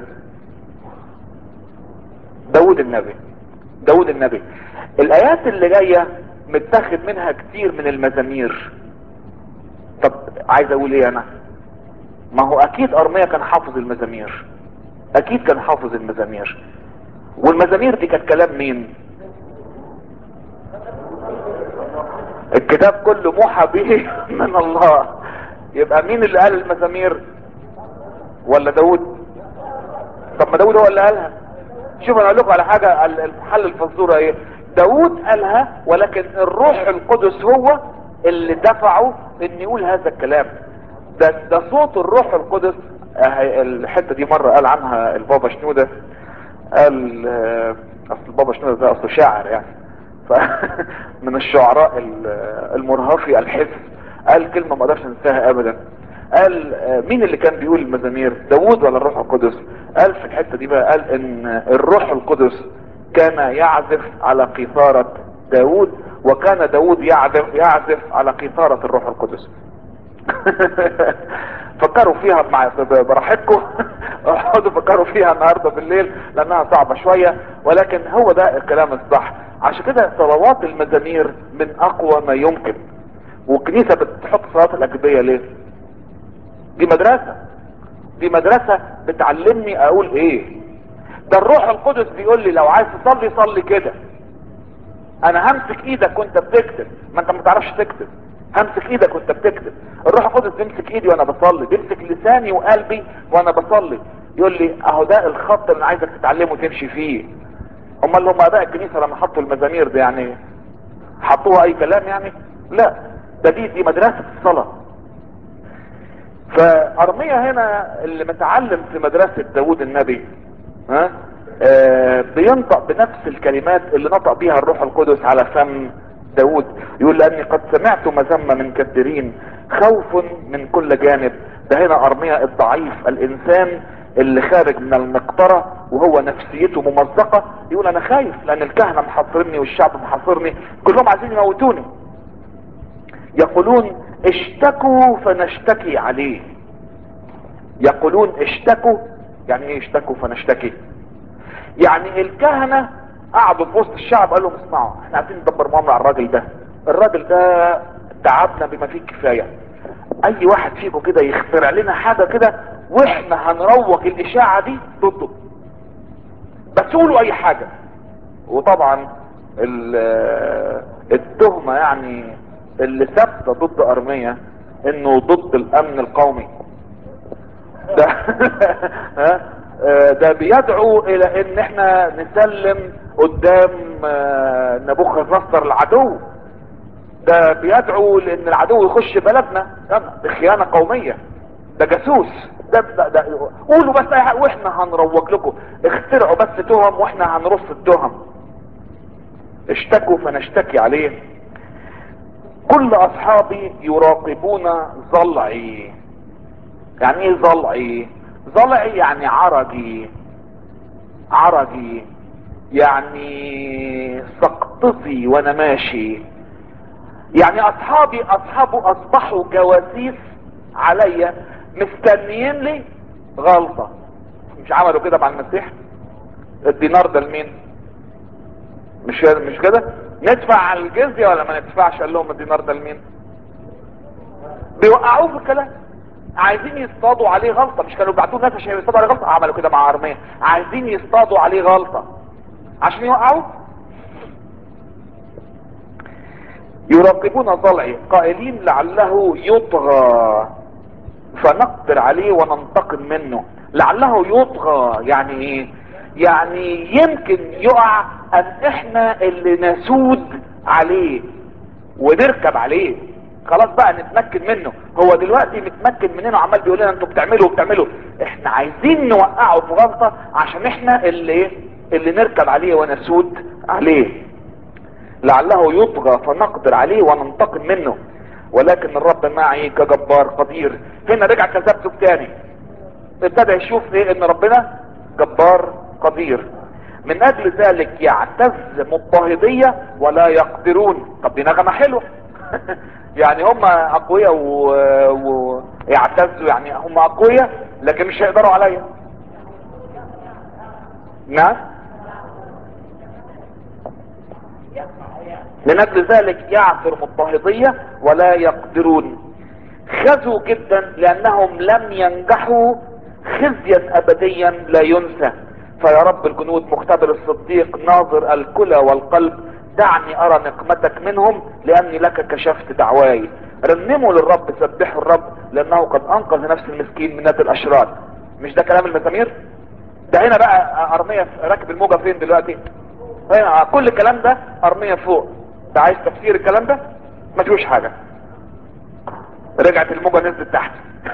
داود النبي داود النبي الايات اللي جاية متاخد منها كتير من المزامير طب عايز اقول ايه انا ما هو اكيد ارميا كان حافظ المزامير اكيد كان حافظ المزامير والمزامير دي كانت كلام مين الكتاب كله موحى به من الله يبقى مين اللي قال المزامير ولا داود طب ما داود هو اللي قالها شوف انا اقول لكم على حاجة الحل الفزورة ايه داود قالها ولكن الروح القدس هو اللي دفعه ان يقول هذا الكلام ده, ده صوت الروح القدس الحتة دي مرة قال عنها البابا شنودة قال اصل البابا شنودة ده اصله شاعر يعني ف من الشعراء المرهفي الحس قال كلمة ما اقدرش انساها ابدا قال آه، مين اللي كان بيقول المزامير داوود ولا الروح القدس قال في الحتة دي بقى قال ان الروح القدس كان يعزف على قيثارة داوود وكان داوود يعزف يعزف على قيثارة الروح القدس فكروا فيها مع براحتكم اقعدوا فكروا فيها النهارده بالليل لانها صعبه شويه ولكن هو ده الكلام الصح عشان كده صلوات المزامير من اقوى ما يمكن والكنيسه بتحط صلاه الاجبيه ليه؟ دي مدرسه دي مدرسه بتعلمني اقول ايه ده الروح القدس بيقول لي لو عايز تصلي صلي كده انا همسك ايدك وانت بتكتب ما انت ما تعرفش تكتب همسك ايدك وانت بتكتب الروح القدس بيمسك ايدي وانا بصلي بيمسك لساني وقلبي وانا بصلي يقول لي اهو ده الخط اللي انا عايزك تتعلمه وتمشي فيه امال هم اباء الكنيسه لما حطوا المزامير دي يعني حطوها اي كلام يعني لا ده دي دي مدرسه الصلاه فارميا هنا اللي متعلم في مدرسه داوود النبي ها آه بينطق بنفس الكلمات اللي نطق بيها الروح القدس على فم داود يقول لاني قد سمعت مذمة من كثيرين خوف من كل جانب ده هنا ارميا الضعيف الانسان اللي خارج من المقطرة وهو نفسيته ممزقة يقول انا خايف لان الكهنة محاصرني والشعب محاصرني كلهم عايزين يموتوني يقولون اشتكوا فنشتكي عليه يقولون اشتكوا يعني ايه اشتكوا فنشتكي يعني الكهنة قعدوا في وسط الشعب قال لهم اسمعوا احنا عايزين ندبر مؤامرة على الراجل ده الراجل ده تعبنا بما فيه الكفاية اي واحد فيكم كده يخترع لنا حاجة كده واحنا هنروج الاشاعة دي ضده بس قولوا اي حاجة وطبعا ال- التهمة يعني اللي ثابتة ضد ارمية انه ضد الامن القومي ده ها آه، ده بيدعو الى ان احنا نسلم قدام آه، نبوخذ نصر العدو ده بيدعو لان العدو يخش بلدنا بخيانة قومية ده جاسوس ده, ده, ده قولوا بس اي حاجة واحنا هنروج لكم اخترعوا بس تهم واحنا هنرص التهم اشتكوا فنشتكي عليه كل اصحابي يراقبون ضلعي يعني ايه ضلعي ضلعي يعني عرجي عرجي يعني سقطتي وانا ماشي يعني اصحابي اصحابه اصبحوا جواسيس عليا مستنيين لي غلطة مش عملوا كده مع المسيح الدينار ده لمين مش مش كده ندفع الجزية ولا ما ندفعش قال لهم الدينار ده لمين بيوقعوه في الكلام عايزين يصطادوا عليه غلطة مش كانوا بيبعتوه ناس عشان يصطادوا عليه غلطة عملوا كده مع ارمية عايزين يصطادوا عليه غلطة عشان يوقعوه يراقبون ضلعي قائلين لعله يطغى فنقدر عليه وننتقم منه لعله يطغى يعني ايه يعني يمكن يقع ان احنا اللي نسود عليه ونركب عليه خلاص بقى نتمكن منه هو دلوقتي متمكن مننا وعمال بيقول لنا انتوا بتعملوا وبتعملوا احنا عايزين نوقعه في غلطة عشان احنا اللي ايه اللي نركب عليه ونسود عليه لعله يطغى فنقدر عليه وننتقم منه ولكن الرب معي كجبار قدير هنا رجع كذبته تاني ابتدى يشوف ايه ان ربنا جبار قدير من اجل ذلك يعتز مضطهدية ولا يقدرون طب دي نغمة حلوة يعني هم اقوياء ويعتزوا و... يعني هم اقوياء لكن مش هيقدروا عليا نعم من اجل ذلك يعثر مضطهدية ولا يقدرون خزوا جدا لانهم لم ينجحوا خزيا ابديا لا ينسى فيا رب الجنود مختبر الصديق ناظر الكلى والقلب دعني ارى نقمتك منهم لاني لك كشفت دعواي رنموا للرب سبحوا الرب لانه قد انقذ نفس المسكين من يد الاشرار مش ده كلام المزامير ده هنا بقى ارمية راكب الموجة فين دلوقتي هنا كل الكلام ده ارمية فوق ده عايز تفسير الكلام ده ما فيهوش حاجة رجعت الموجة نزلت تحت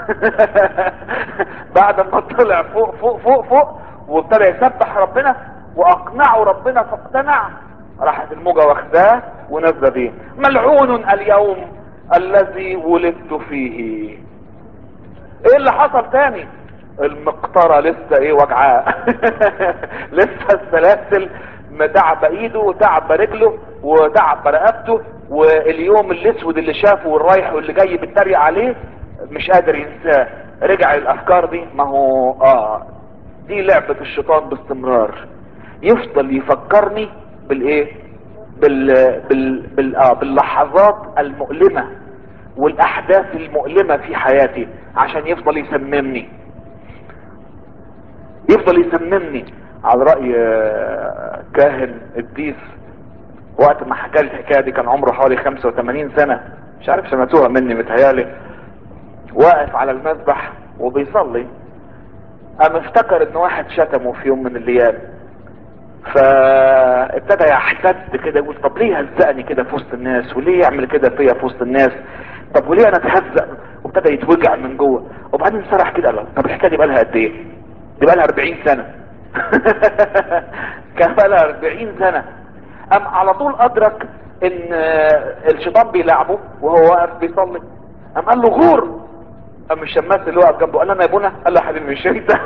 بعد ما طلع فوق فوق فوق فوق وابتدى يسبح ربنا واقنعه ربنا فاقتنع راحت الموجة واخداه ونزل بيه ملعون اليوم الذي ولدت فيه ايه اللي حصل تاني المقطرة لسه ايه وجعاه لسه السلاسل متعب ايده وتعب رجله وتعب رقبته واليوم الاسود اللي شافه والرايح واللي جاي بيتريق عليه مش قادر ينساه رجع الافكار دي ما هو اه دي لعبة الشيطان باستمرار يفضل يفكرني بالايه بال... بال... بال... آه باللحظات المؤلمة والاحداث المؤلمة في حياتي عشان يفضل يسممني يفضل يسممني على رأي كاهن الديس وقت ما حكى لي الحكايه دي كان عمره حوالي 85 سنه مش عارف سمعتوها مني متهيالي واقف على المذبح وبيصلي قام افتكر ان واحد شتمه في يوم من الايام فابتدى يحتد كده يقول طب ليه هزقني كده في وسط الناس وليه يعمل كده فيا في وسط الناس طب وليه انا اتهزق وابتدى يتوجع من جوه وبعدين سرح كده قال طب الحكايه دي بقى لها قد ايه دي بقى لها 40 سنه كان بقى لها 40 سنه قام على طول ادرك ان الشيطان بيلعبه وهو واقف بيصلي قام قال له غور قام الشماس اللي واقف جنبه قال له انا يا ابونا قال له يا حبيبي مش انت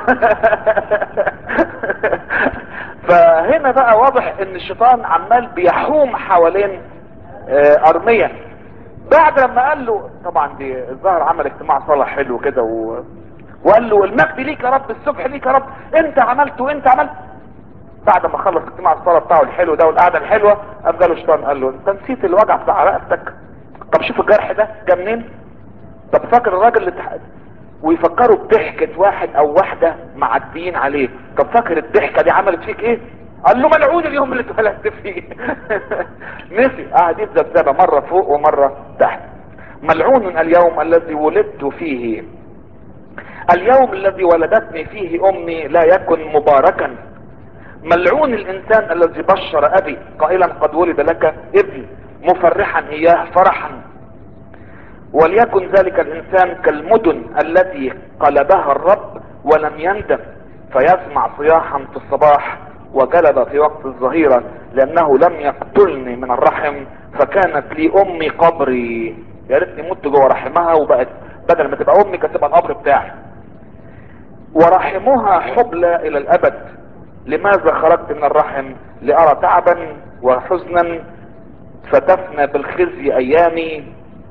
فهنا بقى واضح ان الشيطان عمال بيحوم حوالين ارمية بعد لما قال له طبعا دي الظاهر عمل اجتماع صلاة حلو كده و... وقال له المجد ليك يا رب الصبح ليك يا رب انت عملت وانت عملت بعد ما خلص اجتماع الصلاة بتاعه الحلو ده والقعدة الحلوة قام قال له الشيطان قال له انت نسيت الوجع بتاع رقبتك طب شوف الجرح ده جه منين طب فاكر الراجل اللي تح... ويفكروا بضحكة واحد او واحدة معديين عليه طب فاكر الضحكة دي عملت فيك ايه قال له ملعون اليوم اللي اتولدت فيه نسي قاعد يتذبذبة مرة فوق ومرة تحت ملعون اليوم الذي ولدت فيه اليوم الذي ولدتني فيه امي لا يكن مباركا ملعون الانسان الذي بشر ابي قائلا قد ولد لك ابن مفرحا اياه فرحا وليكن ذلك الانسان كالمدن التي قلبها الرب ولم يندم فيسمع صياحا في الصباح وجلب في وقت الظهيرة لانه لم يقتلني من الرحم فكانت لي امي قبري يا ريتني مت جوه رحمها وبقت بدل ما تبقى امي كانت تبقى القبر بتاعي ورحمها حبلى الى الابد لماذا خرجت من الرحم لارى تعبا وحزنا فتفنى بالخزي ايامي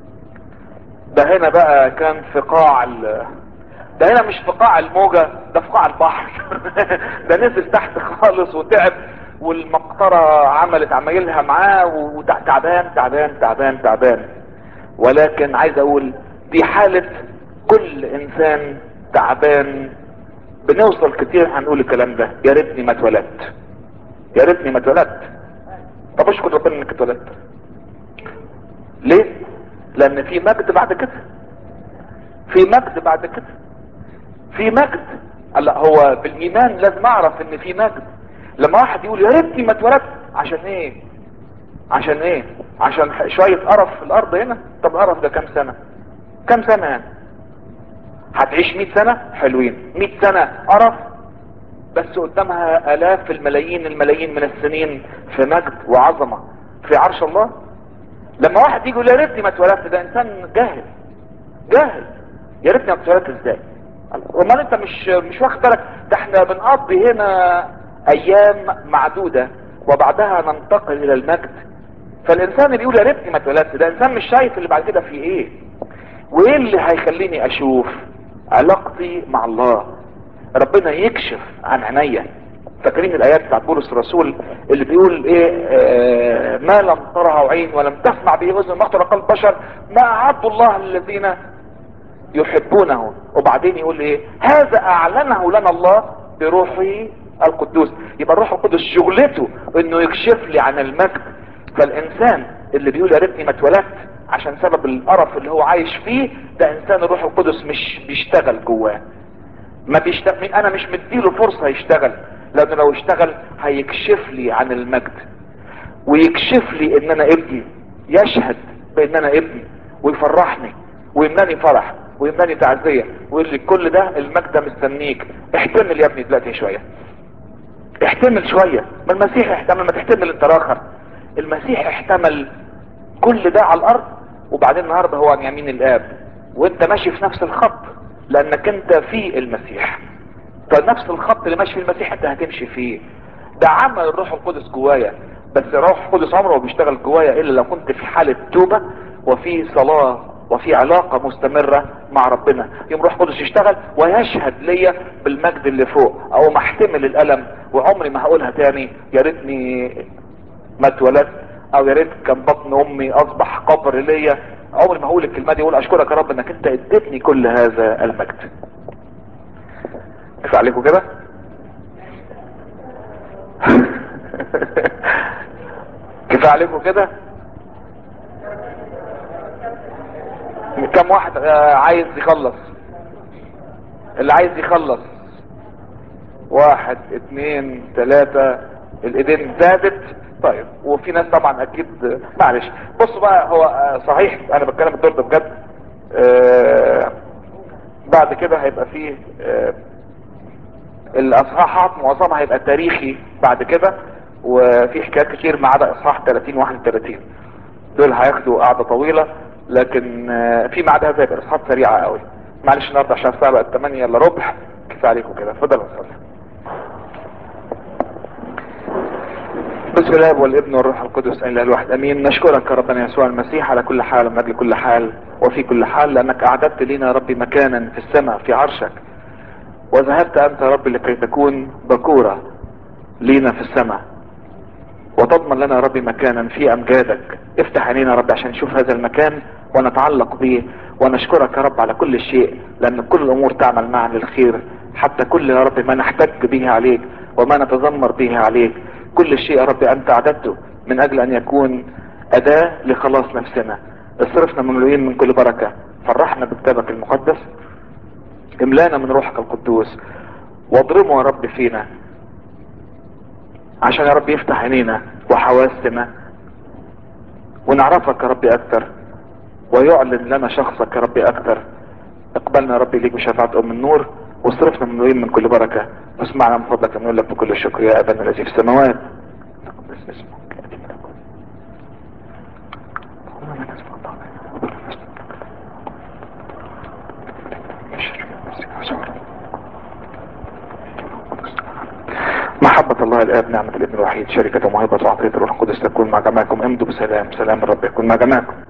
ده هنا بقى كان في قاع ال... ده هنا مش في قاع الموجة ده في قاع البحر ده نزل تحت خالص وتعب والمقطرة عملت عمايلها معاه وتعبان تعبان تعبان تعبان ولكن عايز اقول دي حالة كل انسان تعبان بنوصل كتير هنقول الكلام ده يا ريتني ما اتولدت يا ريتني ما اتولدت طب اشكر ربنا انك اتولدت ليه لان في مجد بعد كده في مجد بعد كده في مجد لا هو بالايمان لازم اعرف ان في مجد لما واحد يقول يا ريتني ما اتولدت عشان ايه عشان ايه عشان شوية قرف في الارض هنا طب القرف ده كام سنة كام سنة يعني هتعيش 100 سنة حلوين 100 سنة قرف بس قدامها الاف الملايين الملايين من السنين في مجد وعظمة في عرش الله لما واحد يجي يقول يا ريتني ما اتولدت ده انسان جاهل جاهل يا ريتني ما اتولدت ازاي امال انت مش مش واخد بالك ده احنا بنقضي هنا ايام معدودة وبعدها ننتقل الى المجد فالانسان اللي يقول يا ريتني ما اتولدت ده انسان مش شايف اللي بعد كده فيه ايه وايه اللي هيخليني اشوف علاقتي مع الله ربنا يكشف عن عينيا فاكرين الايات بتاعت بولس الرسول اللي بيقول ايه آه ما لم تره عين ولم تسمع به اذن مخطر قلب بشر ما اعد الله للذين يحبونه وبعدين يقول ايه هذا اعلنه لنا الله بروحه القدوس يبقى الروح القدس شغلته انه يكشف لي عن المجد فالانسان اللي بيقول يا ريتني ما اتولدت عشان سبب القرف اللي هو عايش فيه ده انسان الروح القدس مش بيشتغل جواه ما بيشتغل انا مش مديله فرصة يشتغل لانه لو اشتغل هيكشف لي عن المجد ويكشف لي ان انا ابني يشهد بان انا ابني ويفرحني ويمناني فرح ويمناني تعزية ويقول لي كل ده المجد ده مستنيك احتمل يا ابني دلوقتي شوية احتمل شوية ما المسيح احتمل ما تحتمل انت الاخر المسيح احتمل كل ده على الارض وبعدين النهارده هو عن يمين الاب وانت ماشي في نفس الخط لانك انت في المسيح فنفس الخط اللي ماشي في المسيح انت هتمشي فيه ده عمل الروح القدس جوايا بس الروح القدس عمره ما بيشتغل جوايا الا لو كنت في حالة توبة وفي صلاة وفي علاقة مستمرة مع ربنا يوم روح القدس يشتغل ويشهد ليا بالمجد اللي فوق او محتمل الالم وعمري ما هقولها تاني يا ريتني ما اتولدت او يا ريت كان بطن امي اصبح قبر ليا عمري ما هقول الكلمه دي اقول اشكرك يا رب انك انت اديتني كل هذا المجد كفايه عليكم كده كفايه عليكم كده كم واحد آه، عايز يخلص اللي عايز يخلص واحد اتنين تلاتة الايدين زادت طيب وفي ناس طبعا اكيد معلش بصوا بقى هو آه، صحيح انا بتكلم الدور ده بجد آه، بعد كده هيبقى فيه آه، الاصحاحات معظمها هيبقى تاريخي بعد كده وفي حكايات كتير ما عدا اصحاح 30 31 دول هياخدوا قعده طويله لكن آه، في بعد هذا هيبقى اصحاحات سريعه قوي معلش النهارده عشان الساعه بقت 8 الا ربع كفايه عليكم كده اتفضل نصلي بسم الله والابن والروح القدس الا الواحد امين نشكرك يا ربنا يسوع المسيح على كل حال ومن اجل كل حال وفي كل حال لانك اعددت لنا يا ربي مكانا في السماء في عرشك وذهبت انت يا رب لكي تكون بكورة لينا في السماء وتضمن لنا يا رب مكانا في امجادك افتح عينينا يا رب عشان نشوف هذا المكان ونتعلق به ونشكرك يا رب على كل شيء لان كل الامور تعمل معا للخير حتى كل يا رب ما نحتج به عليك وما نتذمر به عليك كل شيء يا رب انت اعددته من اجل ان يكون اداة لخلاص نفسنا اصرفنا مملوئين من كل بركة فرحنا بكتابك المقدس املانا من روحك القدوس واضرمه يا رب فينا عشان يا رب يفتح عينينا وحواسنا ونعرفك يا رب اكتر ويعلن لنا شخصك يا رب اكتر اقبلنا يا رب ليك بشفاعة ام النور واصرفنا من من كل بركة واسمعنا من فضلك نقول لك بكل الشكر يا ابانا الذي في السماوات تقدس اسمك يأتي ملكوتك. اللهم لك اسم الله. محبة الله الآب نعمة الابن الوحيد شركة وموهبة وعطية الروح القدس تكون مع جماعكم امضوا بسلام سلام الرب يكون مع جماعكم